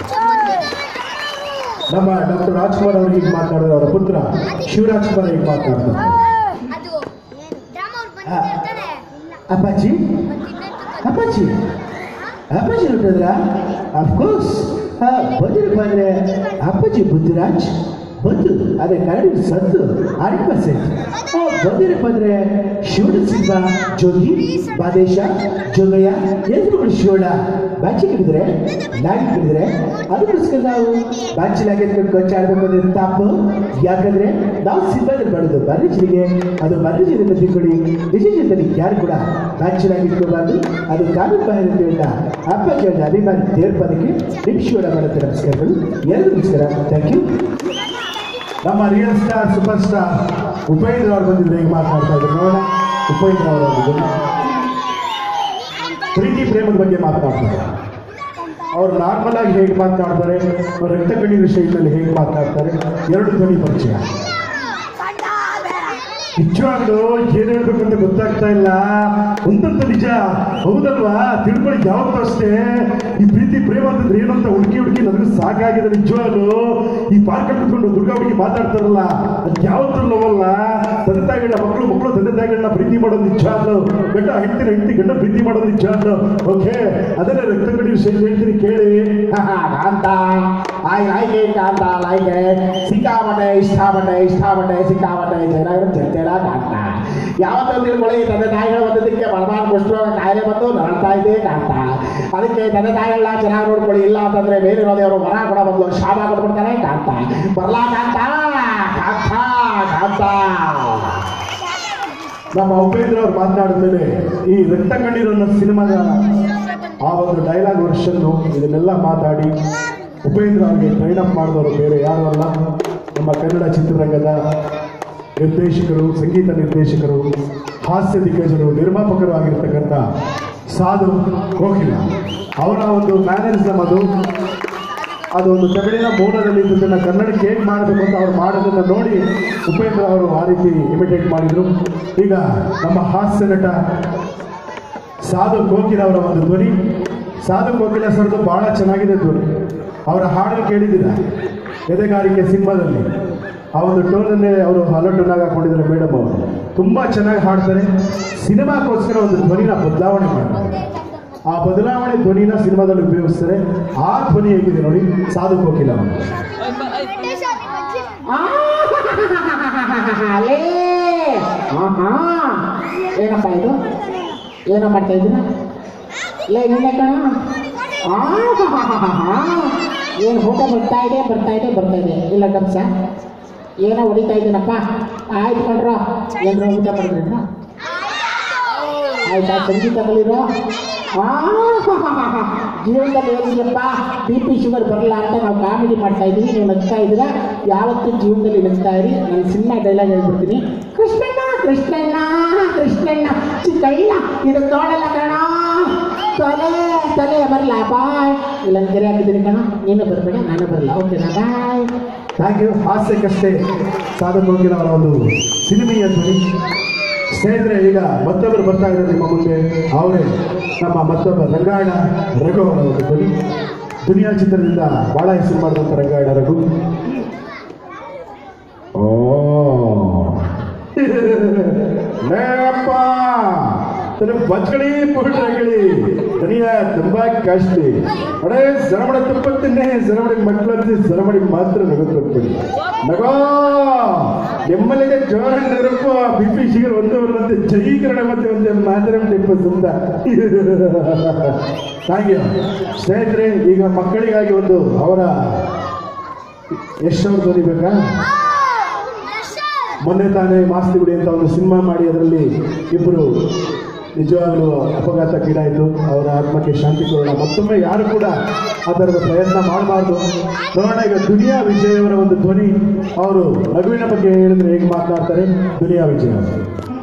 ನಮ್ಮ ಡಾಕ್ಟರ್ ರಾಜ್ಕುಮಾರ್ ಅವರು ಹೀಗೆ ಮಾತನಾಡಿದ್ರೆ ಅವರ ಪುತ್ರ ಶಿವರಾಜ್ಕುಮಾರ್ ಹೀಗೆ ಮಾತನಾಡ್ತಾರೆ ಅದು ಡ್ರಾಮಾ ಅವ್ರು ಬಂದಿರ್ತಾರೆ ಅಪ್ಪಾಜಿ ಅಪ್ಪಾಜಿ ಅಪ್ಪಾಜಿ ನೋಡಿದ್ರ ಅಫ್ಕೋರ್ಸ್ ಬಂದಿರ ಬಂದ್ರೆ ಅಪ್ಪಾಜಿ ಬುದ್ಧಿರಾಜ್ ಬಂದು ಅದೇ ಕನ್ನಡ ಸದ್ದು ಹಂಡ್ರೆಡ್ ಪರ್ಸೆಂಟ್ ಬಂದಿರ ಬಂದ್ರೆ ಶಿವನ ಸಿಂಹ ಜೋಗಿ ಬಾದೇಶ ಜೋಗಯ್ಯ ಎಲ್ರುಗಳು ಶಿವಣ ಬಾಚಿ ಹಿಡಿದ್ರೆ ನಾಗಿ ಹಿಡಿದ್ರೆ ಅದಕ್ಕೋಸ್ಕರ ನಾವು ಬಾಚಿಲಾಗಿ ಎತ್ಕೊಂಡು ಕೊಚ್ಚಾಡ್ಬೇಕು ಅಂದ್ರೆ ತಪ್ಪು ಯಾಕಂದ್ರೆ ನಾವು ಸಿಬ್ಬಂದಿ ಮಾಡೋದು ಮರ್ರಿಜರಿಗೆ ಅದು ಮರ್ರಿಜರಿಂದ ತಿಳ್ಕೊಳ್ಳಿ ನಿಜ ಜೊತೆಲಿ ಯಾರು ಕೂಡ ಬಾಚಿಲಾಗಿ ಇಟ್ಕೋಬಾರ್ದು ಅದು ಕಾನೂನು ಬಾಹಿರ ಅಪ್ಪ ಕೇಳಿದ ಅಭಿಮಾನಿ ದೇರ್ಪದಕ್ಕೆ ನಿಮ್ಮ ಶಿವನ ಮಾಡುತ್ತೆ ನಮಸ್ಕಾರಗಳು ಎರಡು ನಮಸ್ಕಾರ ಥ್ಯಾಂಕ್ ಯು ನಮ್ಮ real star super star Upendra ಅವರು ಬಂದಿದ್ರೆ ಈಗ ಮಾತನಾಡ್ತಾ ಇದ್ರು ನೋಡೋಣ ಉಪೇಂದ್ರ ಅವರ ಬಗ್ಗೆ ಪ್ರೀತಿ ಪ್ರೇಮದ ಬಗ್ಗೆ ಮಾತನಾಡ್ತಾರೆ ಅವರು ನಾರ್ಮಲ್ ಆಗಿ ಹೇಗೆ ಮಾತನಾಡ್ತಾರೆ ಅವ್ರ ರಕ್ತ ಕಣ್ಣೀರು ಶೈಲಿಯಲ್ಲಿ ಹೇಗೆ ಮಾತನಾಡ್ತಾರೆ ಎರಡು ಧ್ವನಿ ಪರಿಚಯ ನಿಜವಾಗ್ಲು ಏನ್ ಹೇಳ್ಬೇಕಂತ ಗೊತ್ತಾಗ್ತಾ ಇಲ್ಲ ಒಂದಂತ ನಿಜ ಹೌದಲ್ವಾ ತಿಳ್ಕೊಳ್ಳಿ ಯಾವತ್ತೂ ಅಷ್ಟೇ ಈ ಪ್ರೀತಿ ಪ್ರೇಮ ಅಂತಂದ್ರೆ ಏನು ಅಂತ ಹುಡುಕಿ ಹುಡುಕಿ ನನಗೂ ಸಾಕಾಗಿದೆ ನಿಜವಾಗ್ಲು ಈ ಪಾರ್ಕ್ ಕುತ್ಕೊಂಡು ದುರ್ಗಾ ಹುಡುಗಿ ಮಾತಾಡ್ತಾರಲ್ಲ ಅದ್ ಯಾವತ್ತೂ ನೋವಲ್ಲ ತಂದೆ ತಾಯಿಗಳನ್ನ ಮಕ್ಕಳು ಮಕ್ಕಳು ತಂದೆ ತಾಯಿಗಳನ್ನ ಪ್ರೀತಿ ಮಾಡೋದು ನಿಜ ಅಲ್ಲ ಗಂಡ ಹೆಂಡತಿನ ಹೆಂಡತಿ ಗಂಡ ಪ್ರೀತಿ ಮಾಡೋದು ನಿಜ ಅಲ್ಲ ಓಕೆ ಅದನ್ನೇ ರಕ್ತ ಕಡಿ ವಿಷಯ ಹೇಳ್ತೀನಿ ಕೇಳಿ ಕಾಂತ ಆಯ್ ಆಯ್ಕೆ ಕಾಂತ ಆಯ್ಕೆ ಸಿಕ್ಕಾಪಟ್ಟೆ ಇಷ್ಟಪಟ್ಟೆ ಇಷ್ಟಪಟ್ಟೆ ಸಿಕ್ಕಾಪಟ್ಟೆ ಚೆನ್ನಾಗಿರೋ ಚರ್ಚೆಡ ಕಾಂತ ಯಾವತ್ತೊಂದು ತಿಳ್ಕೊಳ್ಳಿ ತಂದೆ ತಾಯಿಗಳು ಒಂದಕ್ಕೆ ಬಡಬಾರ್ದು ಕುಷ್ಠರೋಗ ಕಾಯಿಲೆ ಬಂದು ನರಳ್ತಾ ಇದೆ ಕಾಂತ ಅದಕ್ಕೆ ತಂದೆ ತಾಯಿಗಳನ್ನ ಚೆನ್ನಾಗಿ ನೋಡ್ಕೊಳ್ಳಿ ಇಲ್ಲ ಅಂತಂದ್ರೆ ಬೇರೆ ದೇವರು ವರ ಕೊಡ ಬಂದು ಶಾಪ ಕೊಟ್ಬಿಡ್ತಾರೆ ಕಾಂತ ಬರ್ಲಾ ಕಾಂತ ಕಾಂತ ಕಾಂತ ನಮ್ಮ ಉಪೇಂದ್ರ ಅವ್ರು ಮಾತನಾಡಿದ್ಮೇಲೆ ಈ ರಕ್ತ ಕಣ್ಣೀರು ಅನ್ನೋ ಸಿನಿಮಾದ ಆ ಒಂದು ಡೈಲಾಗ್ ವರ್ಷನ್ನು ಇದನ್ನೆಲ್ಲ ಮಾತಾಡಿ ಉಪೇಂದ್ರ ಅವ್ರಿಗೆ ಟ್ರೈನ್ ಅಪ್ ಮಾಡಿದವರು ಬೇರೆ ಯಾರು ಅಲ್ಲ ನಮ್ಮ ಕನ್ನಡ ಚಿತ್ರರಂಗದ ನಿರ್ದೇಶಕರು ಸಂಗೀತ ನಿರ್ದೇಶಕರು ಹಾಸ್ಯ ದಿಗ್ಗಜರು ನಿರ್ಮಾಪಕರು ಆಗಿರ್ತಕ್ಕಂಥ ಸಾಧು ಕೋಕಿಲ ಅವರ ಒಂದು ಮ್ಯಾನರಿಸಮ್ ಅದು ಅದು ಒಂದು ತಮಿಳಿನ ಮೂಲದಲ್ಲಿ ಇದ್ದದನ್ನ ಕನ್ನಡಕ್ಕೆ ಹೇಗೆ ಮಾಡಬೇಕು ಅಂತ ಅವ್ರು ಮಾಡೋದನ್ನ ನೋಡಿ ಉಪೇಂದ್ರ ಅವರು ಆ ರೀತಿ ಇಮಿಟೇಟ್ ಮಾಡಿದ್ರು ಈಗ ನಮ್ಮ ಹಾಸ್ಯ ನಟ ಸಾಧು ಕೋಕಿಲ ಅವರ ಒಂದು ಧ್ವನಿ ಸಾಧು ಕೋಕಿಲ ಸರ್ದು ಬಹಳ ಚೆನ್ನಾಗಿದೆ ಧ್ವನಿ ಅವರ ಹಾಡು ಕೇಳಿದ್ದೀರ ಎದೆಗಾರಿಕೆ ಸಿನಿಮಾದಲ್ಲಿ ಆ ಒಂದು ಟೋನನ್ನೇ ಅವರು ಹಲಟುನಾಗ ಹಾಕೊಂಡಿದ್ದಾರೆ ಮೇಡಮ್ ಅವರು ತುಂಬಾ ಚೆನ್ನಾಗಿ ಹಾಡ್ತಾರೆ ಸಿನಿಮಾಕ್ಕೋಸ್ಕರ ಒಂದು ಧ್ವನಿನ ಬದಲಾವಣೆ ಮಾಡ್ತಾರೆ ಆ ಬದಲಾವಣೆ ಧ್ವನಿನ ಸಿನಿಮಾದಲ್ಲಿ ಉಪಯೋಗಿಸ್ತಾರೆ ಆ ಧ್ವನಿ ಹೇಗಿದೆ ನೋಡಿ ಸಾಧು ಕೋಕಿಲ ಅವರು ಅಲೇ ಆಹಾ ಏನಪ್ಪ ಇದು ಏನೋ ಮಾಡ್ತಾ ಇದ್ದೀನ ಲೇ ನಿನ್ನೆ ಕಣ ಏನು ಊಟ ಬರ್ತಾ ಇದೆ ಬರ್ತಾ ಇದೆ ಬರ್ತಾ ಇದೆ ಇಲ್ಲ ಕಮ್ಸ ಏನೋ ಹೊಡಿತಾ ಇದ್ದೀನಪ್ಪ ಆಯ್ತು ಕಣ್ರೋ ಏನೋ ಊಟ ಮಾಡಿದ್ರೇನ ಆಯ್ತಾ ಸಂಗೀತ ಕಲೀರೋ ಜೀವನದಲ್ಲಿ ಏನಿಲ್ಲಪ್ಪ ಬಿ ಪಿ ಶುಗರ್ ಬರಲ್ಲ ಅಂತ ನಾವು ಕಾಮಿಡಿ ಮಾಡ್ತಾ ಇದ್ದೀವಿ ನೀವು ನಗ್ತಾ ಇದ್ದೀರಾ ಯಾವತ್ತೂ ಜೀವನದಲ್ಲಿ ನಗ್ತಾ ಇರಿ ನಾನು ಸಿನಿಮಾ ಡೈಲಾಗ್ ಹೇಳ್ಬಿಡ್ತೀನಿ ಕೃಷ್ಣಣ್ಣ ಕೃಷ್ಣಣ್ಣ ಕೃಷ್ಣಣ್ಣ ಚಿಕ್ಕಣ್ಣ ಇದು ನೋಡಲ್ಲ ಕಣ ತಲೆ ತಲೆ ಬರಲ್ಲ ಬಾಯ್ ಇಲ್ಲ ಗೆರೆ ಹಾಕಿದ್ದೀನಿ ಕಣ ನೀನು ಬರಬೇಡ ನಾನು ಬರಲ್ಲ ಓಕೆನಾ ಬಾಯ್ ಥ್ಯಾಂಕ್ ಯು ಹಾಸ್ಯಕ್ಕಷ್ಟೇ ಸಾಧು ಕೋಕಿಲ ಅವರ ಒಂದು ಸಿನಿಮೆಯ ಧ್ವನಿ ಸ್ನೇಹಿತರೆ ಈಗ ಮತ್ತೊಬ್ಬರು ಬರ್ತಾ ಇದ್ದಾರೆ ನಿಮ್ಮ ಮುಂದೆ ಅವರೇ ನಮ್ಮ ಮತ್ತೊಬ್ಬ ರಂಗಾಯಣ ರಘು ಅವರ ಒಂದು ಧ್ವನಿ ದುನಿಯಾ ಚಿತ್ರದಿಂದ ಬಹಳ ಹೆಸರು ಮಾಡಿದಂಥ ರಂಗಾಯಣ ರಘು ಓ ಲೇಪ್ಪ ತನ್ನ ಬಚ್ಕಳಿ ಪುಟ್ರಗಳಿ ತನಿಯ ತುಂಬಾ ಕಾಸ್ಟ್ಲಿ ಅಡೇ ಸರಮಡ ತುಪ್ಪತ್ತನ್ನೇ ಸರಮಡಿ ಮಕ್ಕಳಂತೆ ಸರಮಡಿ ಮಾತ್ರ ನಗುತ್ತಪ್ಪಡಿ ನಗೋ ನಿಮ್ಮಲ್ಲಿಗೆ ಜೋರ ನೆರಪ ಬಿ ಪಿ ಶಿಗರ್ ಒಂದೇ ಬರುವಂತೆ ಜೈಕರಣ ಮತ್ತೆ ಒಂದೇ ಮಾತ್ರ ಟಿಪ್ಪ ಸುಂದ ಹಾಗೆ ಸ್ನೇಹಿತರೆ ಈಗ ಮಕ್ಕಳಿಗಾಗಿ ಒಂದು ಅವರ ಎಷ್ಟು ಅವ್ರು ಬೇಕಾ ಮೊನ್ನೆ ತಾನೇ ಮಾಸ್ತಿ ಗುಡಿ ಅಂತ ಒಂದು ಸಿನಿಮಾ ಮಾಡಿ ಅದರಲ್ಲಿ ಇಬ್ಬರು ನಿಜವಾಗ್ಲೂ ಅಪಘಾತಕ್ಕೀಡಾಯಿತು ಅವರ ಆತ್ಮಕ್ಕೆ ಶಾಂತಿ ಕೊಡೋಣ ಮತ್ತೊಮ್ಮೆ ಯಾರು ಕೂಡ ಆ ಥರದ ಪ್ರಯತ್ನ ಮಾಡಬಾರ್ದು ನೋಡೋಣ ಈಗ ದುನಿಯಾ ವಿಜಯ್ ಅವರ ಒಂದು ಧ್ವನಿ ಅವರು ರಘುವಿನ ಬಗ್ಗೆ ಹೇಳಿದ್ರೆ ಹೇಗೆ ಮಾತನಾಡ್ತಾರೆ ದುನಿಯಾ ವಿಜಯ್ ಅವರು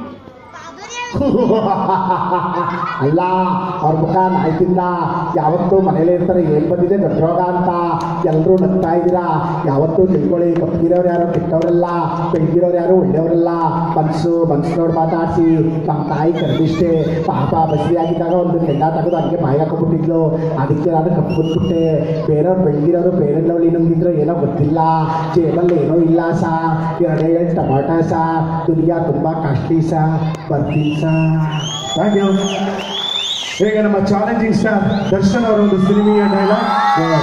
ಅಲ್ಲ ಅವ್ರ ಮುಖ ನಾಯ್ತಿಲ್ಲ ಯಾವತ್ತೂ ಮನೇಲೇ ಇರ್ತಾರೆ ಏನ್ ಬಂದಿದೆ ದೊಡ್ಡ ರೋಗ ಅಂತ ಎಲ್ಲರೂ ನಗ್ತಾ ಇದ್ದೀರಾ ಯಾವತ್ತೂ ತಿಳ್ಕೊಳ್ಳಿ ಕಪ್ಪಗಿರೋರು ಯಾರು ಕೆಟ್ಟವರಲ್ಲ ಬೆಳಗಿರೋರು ಯಾರು ಒಳ್ಳೆಯವರಲ್ಲ ಮನ್ಸು ಮನ್ಸು ನೋಡಿ ಮಾತಾಡಿಸಿ ನಮ್ಮ ತಾಯಿ ಕರೆದಿಷ್ಟೇ ಪಾಪ ಬಸ್ರಿ ಆಗಿದ್ದಾಗ ಒಂದು ಕೆಂಡ ತೆಗೆದು ಹಂಗೆ ಬಾಯಿ ಹಾಕೊಂಡ್ಬಿಟ್ಟಿದ್ಲು ಅದಕ್ಕೆ ನಾನು ಕಪ್ಪಿಬಿಟ್ಬಿಟ್ಟೆ ಬೇರೆಯವ್ರು ಬೆಳಗಿರೋರು ಬೇರೆ ಲೆವೆಲ್ ನುಂಗಿದ್ರು ಏನೋ ಗೊತ್ತಿಲ್ಲ ಜೇಬಲ್ಲಿ ಏನೋ ಇಲ್ಲ ಸಾ ಎರಡೇ ಎರಡು ಟಮಾಟ ಸಾ ದುನಿಯಾ ತುಂಬ ಕಾಸ್ಟ್ಲಿ ಸಾ ಬರ್ತೀನಿ ಸಾ ಥ್ಯಾಂಕ್ ಯು ಈಗ ನಮ್ಮ ಚಾಲೆಂಜಿಂಗ್ ಸ್ಟಾರ್ ದರ್ಶನ್ ಅವರ ಒಂದು ಸಿನಿಮೆಯ ಡೈಲಾಗ್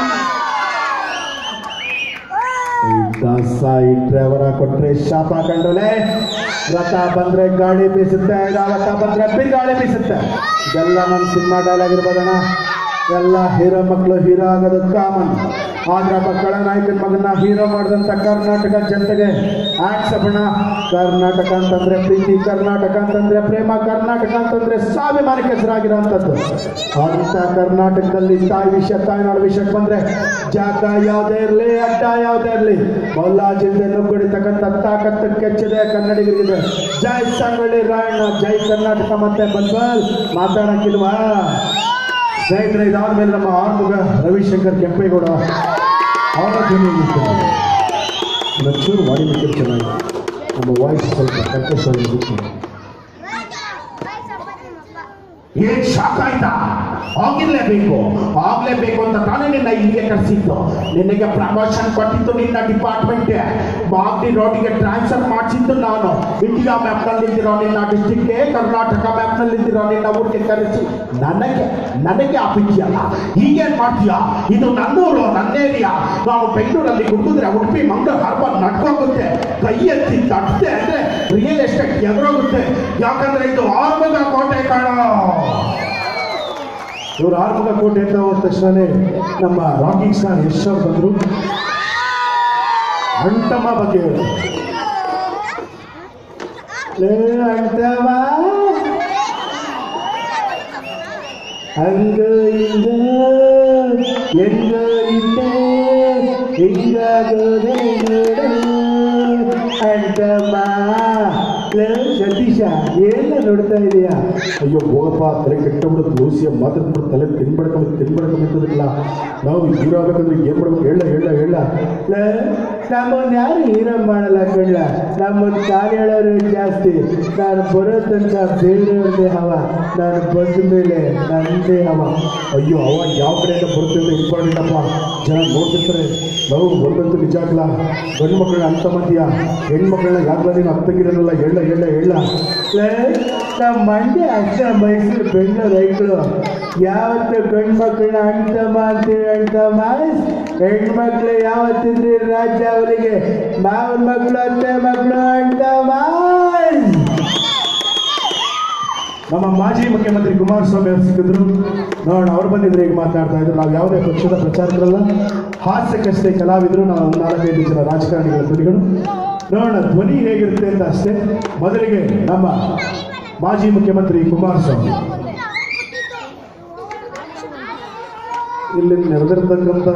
ದಾಸ ಇಟ್ರೆ ಅವರ ಕೊಟ್ರೆ ಶಾಪ ಕಂಡ್ರಲೆ ರಥ ಬಂದ್ರೆ ಗಾಳಿ ಬೀಸುತ್ತೆ ರಥ ಬಂದ್ರೆ ಬಿರುಗಾಳಿ ಬೀಸುತ್ತೆ ಇದೆಲ್ಲ ನನ್ನ ಸಿನಿಮಾ ಡೈಲಾಗ್ ಇರ್ಬೋದಣ್ಣ ಎಲ್ಲ ಹೀರೋ ಮಕ್ಕಳು ಹೀರೋ ಆಗೋದು ಕಾಮನ್ ಆದ್ರೆ ಮಕ್ಕಳ ನಾಯಕನ ಮಗನ ಹೀರೋ ಮಾಡಿದಂಥ ಕರ್ನಾಟಕ ಜನತೆಗೆ ಆಕ್ಷೇಪಣ ಕರ್ನಾಟಕ ಅಂತಂದ್ರೆ ಪ್ರೀತಿ ಕರ್ನಾಟಕ ಅಂತಂದ್ರೆ ಪ್ರೇಮ ಕರ್ನಾಟಕ ಅಂತಂದ್ರೆ ಸ್ವಾಭಿಮಾನಕ್ಕೆ ಹೆಸರಾಗಿರೋಂಥದ್ದು ಅಂತ ಕರ್ನಾಟಕದಲ್ಲಿ ತಾಯಿ ವಿಷಯ ತಾಯಿನಾಡು ವಿಷಯಕ್ಕೆ ಬಂದ್ರೆ ಜಾಗ ಯಾವುದೇ ಇರಲಿ ಅಡ್ಡ ಯಾವುದೇ ಇರಲಿ ಮೊಲ್ಲಾಜಿಂದ ನುಗ್ಗಡಿತಕ್ಕಂಥ ತಾಕತ್ತು ಕೆಚ್ಚಿದೆ ಕನ್ನಡಿಗರಿಗಿದೆ ಜೈ ಸಂಗೊಳ್ಳಿ ರಾಯಣ್ಣ ಜೈ ಕರ್ನಾಟಕ ಮತ್ತೆ ಬಲ್ಬಲ್ ಮಾತಾಡಕ್ಕಿಲ್ವಾ ಸ್ನೇಹಿತರೆ ಇದಾದ್ಮೇಲೆ ನಮ್ಮ ಆರ್ಮುಗ ರವಿಶಂಕರ್ ಕೆಂಪೇಗೌಡ ಅವರ ಧ್ವನಿ ಒಂಚೂರು ಮಾಡಿ ಬಿಟ್ಟರೆ ಚೆನ್ನಾಗಿ ನಮ್ಮ ವಾಯ್ಸ್ ಸ್ವಲ್ಪ ಕಂಠಸ್ವರಕ್ಕೆ ಏನ್ ಶಾಕ್ ಆಯ್ತಾ ಹೋಗಿರ್ಲೇಬೇಕು ಹೋಗ್ಲೇಬೇಕು ಅಂತ ತಾನೇ ನಿನ್ನ ಇಲ್ಲಿಗೆ ಕರೆಸಿದ್ದು ನಿನಗೆ ಪ್ರಮೋಷನ್ ಕೊಟ್ಟಿದ್ದು ನಿನ್ನ ಡಿಪಾರ್ಟ್ಮೆಂಟ್ ಬಾಗ್ಡಿ ರೋಡಿಗೆ ಟ್ರಾನ್ಸ್ಫರ್ ಮಾಡಿಸಿದ್ದು ನಾನು ಇಂಡಿಯಾ ಮ್ಯಾಪ್ ನಲ್ಲಿ ಇದ್ದಿರೋ ನಿನ್ನ ಡಿಸ್ಟಿಕ್ಗೆ ಕರ್ನಾಟಕ ಮ್ಯಾಪ್ ನಲ್ಲಿ ಇದ್ದಿರೋ ನಿನ್ನ ಊರಿಗೆ ಕರೆಸಿ ನನಗೆ ನನಗೆ ಅಲ್ಲ ಹೀಗೇನ್ ಮಾಡ್ತೀಯಾ ಇದು ನನ್ನೂರು ನನ್ನ ಏರಿಯಾ ನಾವು ಬೆಂಗಳೂರಲ್ಲಿ ಹುಡುಗಿದ್ರೆ ಉಡುಪಿ ಮಂಗಳೂರು ಹರ್ಬಲ್ ನಡ್ಕೋಗುತ್ತೆ ಕೈ ಎತ್ತಿ ತಟ್ಟದೆ ಅಂದ್ರೆ ರಿಯಲ್ ಎಸ್ಟೇಟ್ ಎದುರೋಗುತ್ತೆ ಯಾಕಂದ್ರೆ ಇದು ಆರ್ಮದ ಕೋಟೆ ಕಾಣೋ ಇವರು ಆರ್ಮುಗ ಕೋಟೆ ಅಂತ ಹೋದ ತಕ್ಷಣನೇ ನಮ್ಮ ರಾಕಿಂಗ್ ಸ್ಟಾರ್ ಯಶ್ ಅವ್ರು ಬಂದರು ಅಂಟಮ್ಮ ಬಗ್ಗೆ ಹೇಳಿ ಲೇ ಅಂಟಮ್ಮ ಹಂಗ ಹಿಂಗ ಹೆಂಗ ಇದ್ದೆ ಹಿಂಗಾಗೋದೆ ನೋಡು ಅಂಟಮ್ಮ ಲೇ ಸತೀಶ ಏನ ನೋಡ್ತಾ ಇದೀಯಾ ಅಯ್ಯೋ ಹೋಗಪ್ಪ ತಲೆ ಕೆಟ್ಟಬಿಡು ಲೂಸಿಯ ಮಾತಾಡ್ಬಿಟ್ಟು ತಲೆ ತಿನ್ಬಡ್ಕೊಂಡು ತಿನ್ಬಡ್ಕೊಂಡಿದ್ದಲ್ಲ ನಾವು ಹೀರೋ ಆಗ್ಬೇಕಂದ್ರೆ ಏನ್ ಮಾಡ್ಬೇಕು ಹೇಳ ಹೇಳ ಹೇಳ ಲೇ, ನಮ್ಮನ್ನ ಯಾರು ಹೀರೋ ಮಾಡಲ್ಲ ಕಳ್ಳ ನಮ್ಮನ್ನ ಕಾಲು ಹೇಳೋರು ಜಾಸ್ತಿ ನಾನು ಬರೋ ತನಕ ಬೇರೆಯವ್ರದ್ದೇ ಹವ ನಾನು ಬಂದ ಮೇಲೆ ನಂದೇ ಹವ ಅಯ್ಯೋ ಅವ ಯಾವ ಕಡೆಯಿಂದ ಬರುತ್ತೆ ಇಂಪಾರ್ಟೆಂಟಪ್ಪ ಜನ ನೋಡ್ತಿರ್ತಾರೆ ನಾವು ಒಂದಂತೂ ನಿಜ ಆಗ್ಲ ಗಂಡು ಮಕ್ಕಳನ್ನ ಅಂತ ಮಂದಿಯ ಹೆಣ್ಮಕ್ಳನ್ನ ಯಾಕಲ ನೀನು ಅತ್ತಗಿರಲ್ಲ ಹೇಳ ಹೇಳ ಹೇಳ ನಮ್ಮ ಮಂಡ್ಯ ಅಷ್ಟ ಮೈಸೂರು ಬೆಂಗಳೂರು ರೈತರು ಯಾವತ್ತು ಗಂಡು ಮಕ್ಕಳನ್ನ ಅಣ್ತಮ್ಮ ಅಂತೀವಿ ಅಣ್ತಮ್ಮ ಹೆಣ್ಮಕ್ಳು ಯಾವತ್ತಿದ್ರಿ ರಾಜ್ಯ ಅವರಿಗೆ ಮಾವನ ಮಕ್ಕಳು ಅತ್ತೆ ಮಕ್ಕಳು ಅಣ್ತಮ್ಮ ನಮ್ಮ ಮಾಜಿ ಮುಖ್ಯಮಂತ್ರಿ ಕುಮಾರಸ್ವಾಮಿ ಅವರು ಸಿಕ್ಕಿದ್ರು ನೋಡೋಣ ಅವ್ರು ಬಂದಿದ್ರೆ ಈಗ ಮಾತನಾಡ್ತಾ ಇದ್ರು ನಾವು ಯಾವುದೇ ಪಕ್ಷದ ಪ್ರಚಾರಕರಲ್ಲ ಹಾಸ್ಯಕ್ಕಷ್ಟೇ ಕಲಾವಿದರು ನಾವು ಒಂದು ನಾಲ್ಕೈದು ಜನ ರಾಜಕಾರಣಿಗಳ ಧ್ವನಿಗಳು ನೋಡೋಣ ಧ್ವನಿ ಹೇಗಿರುತ್ತೆ ಅಂತ ಅಷ್ಟೇ ಮೊದಲಿಗೆ ನಮ್ಮ ಮಾಜಿ ಮುಖ್ಯಮಂತ್ರಿ ಕುಮಾರಸ್ವಾಮಿ ಇಲ್ಲಿ ನೆರೆದಿರ್ತಕ್ಕಂಥ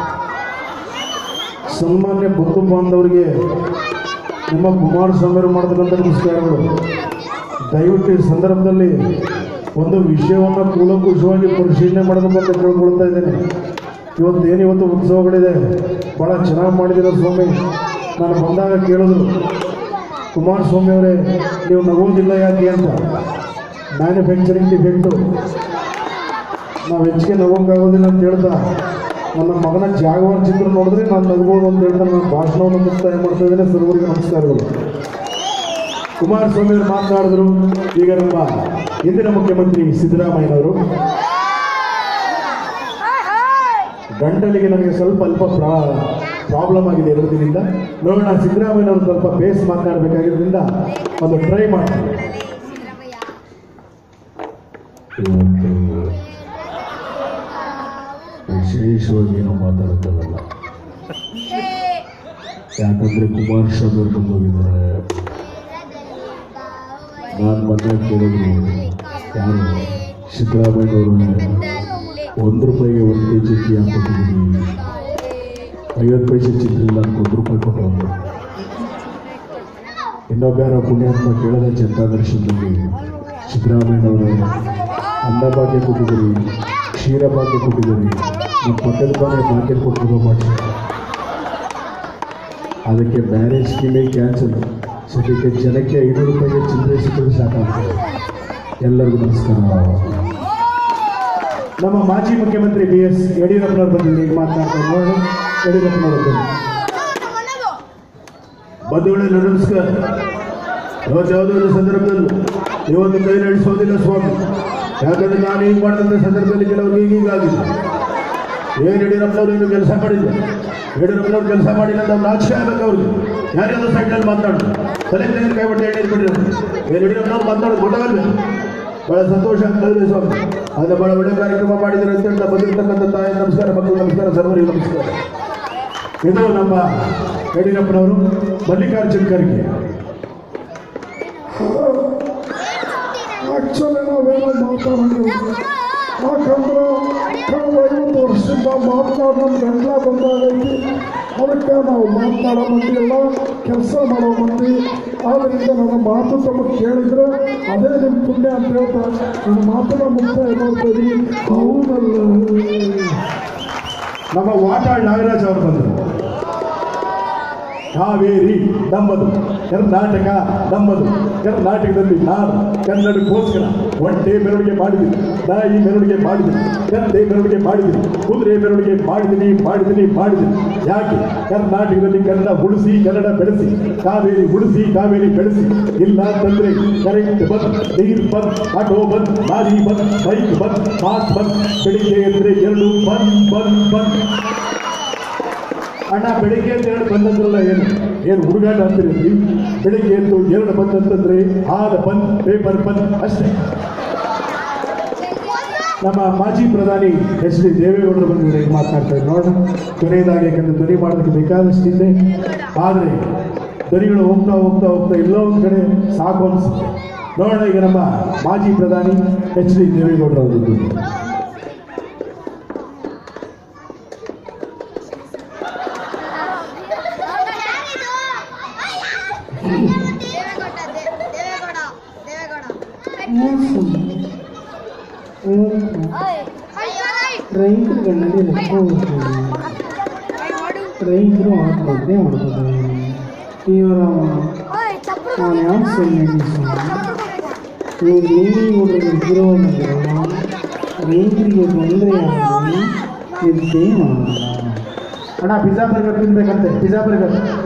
ಸನ್ಮಾನ್ಯ ಬಂಧು ಬಾಂಧವರಿಗೆ ನಿಮ್ಮ ಕುಮಾರಸ್ವಾಮಿ ಅವರು ಮಾಡತಕ್ಕಂಥ ನಮಸ್ಕಾರಗಳು ದಯವಿಟ್ಟು ಈ ಸಂದರ್ಭದಲ್ಲಿ ಒಂದು ವಿಷಯವನ್ನು ಕೂಲಂಕುಷವಾಗಿ ಪರಿಶೀಲನೆ ಮಾಡಬೇಕು ಅಂತ ಕೇಳ್ಕೊಳ್ತಾ ಇದ್ದೇನೆ ಇವತ್ತು ಏನು ಇವತ್ತು ಉತ್ಸವಗಳಿದೆ ಭಾಳ ಚೆನ್ನಾಗಿ ಮಾಡಿದಿರೋ ಸ್ವಾಮಿ ನಾನು ಬಂದಾಗ ಕೇಳಿದ್ರು ಕುಮಾರಸ್ವಾಮಿ ಅವರೇ ನೀವು ನಗೋದಿಲ್ಲ ಯಾಕೆ ಅಂತ ಮ್ಯಾನುಫ್ಯಾಕ್ಚರಿಂಗ್ ಡಿಫೆಕ್ಟು ನಾವು ಹೆಚ್ಚಿಗೆ ನಗೋಕ್ಕಾಗೋದಿಲ್ಲ ಅಂತ ಹೇಳ್ತಾ ನನ್ನ ಮಗನ ಜಾಗವಾರ ಚಿತ್ರ ನೋಡಿದ್ರೆ ನಾನು ನಗ್ಬೋದು ಅಂತ ಹೇಳ್ತಾ ನನ್ನ ಭಾಷಣವನ್ನು ಮುಕ್ತಾಯ ಮಾಡ್ತಾ ಇದ್ದೇನೆ ಸರ್ವರಿಗೆ ನಮಸ್ಕಾರಗಳು ಕುಮಾರಸ್ವಾಮಿ ಅವರು ಮಾತನಾಡಿದ್ರು ಈಗ ನಮ್ಮ ಹಿಂದಿನ ಮುಖ್ಯಮಂತ್ರಿ ಸಿದ್ದರಾಮಯ್ಯನವರು ಗಂಟಲಿಗೆ ನನಗೆ ಸ್ವಲ್ಪ ಅಲ್ಪ ಪ್ರಾಬ್ಲಮ್ ಆಗಿದೆ ಎರಡು ದಿನದಿಂದ ನೋಡೋಣ ಸಿದ್ದರಾಮಯ್ಯನವರು ಸ್ವಲ್ಪ ಬೇಸ್ ಮಾತನಾಡಬೇಕಾಗಿರೋದ್ರಿಂದ ಒಂದು ಟ್ರೈ ಮಾಡ್ತೀನಿ ಇವತ್ತು ವಿಶೇಷವಾಗಿ ಏನು ಮಾತಾಡ್ತಾರಲ್ಲ ಯಾಕಂದ್ರೆ ಕುಮಾರಸ್ವಾಮಿ ಅವ್ರು ಬಂದು ಹೋಗಿದ್ದಾರೆ ನಾನು ಮೊನ್ನೆ ಕೇಳಿದ್ರು ಯಾರು ಸಿದ್ದರಾಮಯ್ಯನವರು ಒಂದು ರೂಪಾಯಿಗೆ ಒಂದು ಕೆ ಜಿ ಅಕ್ಕಿ ಹಾಕ್ಕೊಟ್ಟಿದ್ದೀನಿ ಐವತ್ತು ಪೈಸೆ ಚಿತ್ರ ನಾನು ಒಂದು ರೂಪಾಯಿ ಕೊಟ್ಟು ಹೋದ್ರು ಇನ್ನೊಬ್ಬ ಯಾರೋ ಪುಣ್ಯಾತ್ಮ ಕೇಳದ ಜನತಾ ದರ್ಶನದಲ್ಲಿ ಸಿದ್ದರಾಮಯ್ಯನವರು ಅನ್ನಭಾಗ್ಯ ಕೊಟ್ಟಿದ್ದೀರಿ ಕ್ಷೀರ ಭಾಗ್ಯ ಕೊಟ್ಟಿದ್ದೀರಿ ನಮ್ಮ ಪಕ್ಕದ ಮನೆ ಭಾಗ್ಯ ಕೊಟ್ಟು ಮಾಡಿಸಿ ಅದಕ್ಕೆ ಮ್ಯಾರೇಜ್ ಸ್ಕೀಮೇ ಕ್ಯಾನ್ಸಲ್ ಸದ್ಯಕ್ಕೆ ಜನಕ್ಕೆ ಐನೂರು ರೂಪಾಯಿಗೆ ಚಿಲ್ಲರೆ ಸಿಕ್ಕರೆ ಸಾಕಾಗ್ತದೆ ಎಲ್ಲರಿಗೂ ನಮಸ್ಕಾರ ನಮ್ಮ ಮಾಜಿ ಮುಖ್ಯಮಂತ್ರಿ ಬಿ ಎಸ್ ಯಡಿಯೂರಪ್ಪನವರು ಬಂದಿದ್ರು ಈಗ ಮಾತನಾಡ್ತಾ ನೋಡೋಣ ಯಡಿಯೂರಪ್ಪನವರು ಬಂದು ಬಂಧುಗಳೇ ನಮಸ್ಕಾರ ಇವತ್ತು ಯಾವುದೋ ಒಂದು ಸಂದರ್ಭದಲ್ಲಿ ಇವತ್ತು ಕೈ ನಡೆಸೋದಿಲ್ಲ ಸ್ವಾಮಿ ಯಾಕಂದ್ರೆ ನಾನು ಈಗ ಮಾಡಿದಂಥ ಸಂದರ್ಭದಲ್ಲಿ ಕೆಲವರಿಗೆ ಹೀಗಾಗಿದೆ ಏನು ಯಡಿಯೂರಪ್ಪನವರು ಇನ್ನು ಕೆಲಸ ಮಾಡಿಲ್ಲ ಯಡಿಯೂರಪ್ಪನವ್ರು ಕೆಲಸ ಮಾಡಿಲ್ಲ ಅಂತ ನಾಚಿಕೆ ಆಗ್ಬೇಕು ಅವ್ರಿಗೆ ಯಾರ್ಯಾರು ಸೈಡ್ನಲ್ಲಿ ಮಾತಾಡೋದು ತಲೆ ತೆಗೆದು ಕೈ ಬಟ್ಟೆ ಎಣ್ಣೆ ಬಿಟ್ಟಿರೋ ಏನು ಯಡಿಯೂರಪ್ಪನವ್ರು ಮಾತಾಡೋದು ಗೊತ್ತಾಗಲ್ಲ ಬಹಳ ಸಂತೋಷ ಆಗ್ತದೆ ಸ್ವಾಮಿ ಅದು ಬಹಳ ಒಳ್ಳೆ ಕಾರ್ಯಕ್ರಮ ಮಾಡಿದ್ರೆ ಅಂತ ಹೇಳ್ತಾ ಬಂದಿರತಕ್ಕಂಥ ತಾಯಿ ನಮಸ್ಕಾರ ಮಕ್ಕಳು ನಮಸ್ಕಾರ ಸರ್ವರಿಗೆ ನಮಸ್ಕಾರ ಇದು ನಮ್ಮ ಯಡಿಯೂರಪ್ಪನವರು ಮಲ್ಲಿಕಾರ್ಜುನ್ ಖರ್ಗೆ ಆಕ್ಚುಲಿ ನಾವೇನೋ ಮಾತಾಡೋದು ಯಾಕಂದ್ರೆ ಕಳೆದ ಐವತ್ತು ವರ್ಷದಿಂದ ಮಾತನಾಡಿ ನಮ್ಮ ಗಂಟ್ಲ ಬಂದಾಗೈತಿ ಅದಕ್ಕೆ ನಾವು ಮಾತನಾಡೋ ಮಂದಿ ಎಲ್ಲ ಕೆಲಸ ಮಾಡೋ ಮಂದಿ ಆದ್ದರಿಂದ ನನ್ನ ಮಾತು ತಮಗೆ ಕೇಳಿದ್ರೆ ಅದೇ ನಿಮ್ಮ ಪುಣ್ಯ ಅಂತ ಹೇಳ್ತಾ ನನ್ನ ಮಾತನ್ನ ಮುಕ್ತಾಯ ಮಾಡ್ತಾ ಇದೀನಿ ಹೌದಲ್ಲ ನಮ್ಮ ವಾಟಾಳ್ ನಾಗರಾಜ್ ಅವರು ಬಂದರು ಕಾವೇರಿ ನಮ್ಮದು ಕರ್ನಾಟಕ ನಮ್ಮದು ಕರ್ನಾಟಕದಲ್ಲಿ ನಾನು ಕನ್ನಡಕ್ಕೋಸ್ಕರ ಒಂಟೆ ಮೆರವಣಿಗೆ ಮಾಡಿದ್ದೀನಿ ನಾಯಿ ಮೆರವಣಿಗೆ ಮಾಡಿದ್ದೀನಿ ಗದ್ದೆ ಮೆರವಣಿಗೆ ಮಾಡಿದ್ದೀನಿ ಕುದುರೆ ಮೆರವಣಿಗೆ ಮಾಡಿದ್ದೀನಿ ಮಾಡಿದ್ದೀನಿ ಮಾಡಿದ್ದೀನಿ ಯಾಕೆ ಕರ್ನಾಟಕದಲ್ಲಿ ಕನ್ನಡ ಉಳಿಸಿ ಕನ್ನಡ ಬೆಳೆಸಿ ಕಾವೇರಿ ಉಳಿಸಿ ಕಾವೇರಿ ಬೆಳೆಸಿ ಇಲ್ಲ ಅಂತಂದ್ರೆ ಕರೆಂಟ್ ಬಂದ್ ನೀರು ಬಂದ್ ಆಟೋ ಬಂದ್ ಲಾರಿ ಬಂದ್ ಬೈಕ್ ಬಂದ್ ಬಾಸ್ ಬಂದ್ ಬೆಳಿಗ್ಗೆ ಎದ್ರೆ ಎರಡು ಬಂದ್ ಬಂದ್ ಬಂದ್ ಅಣ್ಣ ಬೆಳಿಗ್ಗೆ ಎದ್ದು ಎರಡು ಬಂದಂದ್ರಲ್ಲ ಏನು ಏನು ಹುಡುಗಾಟ ಅಂತೀರಿ ನೀವು? ಬೆಳಿಗ್ಗೆ ಎದ್ದು ಎರಡು ಬಂದಂತಂದ್ರೆ ಹಾಲ ಬಂದ್ ಪೇಪರ್ ಬಂದ್ ಅಷ್ಟೇ ನಮ್ಮ ಮಾಜಿ ಪ್ರಧಾನಿ ಎಚ್ ಡಿ ದೇವೇಗೌಡರು ಬಂದಿದ್ದಾರೆ ಈಗ ಮಾತನಾಡ್ತಾ ಇದ್ದಾರೆ ನೋಡೋಣ ಕೊನೆಯದಾಗಿ ಯಾಕಂದ್ರೆ ಧ್ವನಿ ಮಾಡೋದಕ್ಕೆ ಬೇಕಾದಷ್ಟಿದೆ ಆದರೆ ಧ್ವನಿಗಳು ಹೋಗ್ತಾ ಹೋಗ್ತಾ ಹೋಗ್ತಾ ಎಲ್ಲೋ ಒಂದು ಕಡೆ ಸಾಕು ಅನಿಸುತ್ತೆ ನೋಡೋಣ ಈಗ ನಮ್ಮ ಮಾಜಿ ಪ್ರಧಾನಿ ಎಚ್ ಡಿ ದೇವೇಗೌಡರು ಅವರದ್ದು ದೇವೇಗೌಡ ದೇ- ದೇವೇಗೌಡ ದೇವೇಗೌಡ ಓಯ್ ರೈತರುಗಳಲ್ಲಿ ರೈತರು ಆತ್ಮಹತ್ಯೆ ಮಾಡ್ಕೋತಾರೆ ಇವರ ಓಯ್ ಚಪ್ರ ನಾನು ಯಾಕೆ ಸುಮ್ಮನೆ ಇವ್ರು ದೇವೇಗೌಡರಿಗೆ ವಿರೋಧ ರೈತರಿಗೆ ತೊಂದರೆ ಆಗಿ ಇದ್ದೇ ಮಾಡಲ್ಲ ಅಣ್ಣ ಪಿಜ್ಜಾ ಬರ್ಗರ್ ತಿನ್ಬೇಕಂತೆ ಪಿಜ್ಜಾ ಬರ್ಗರ್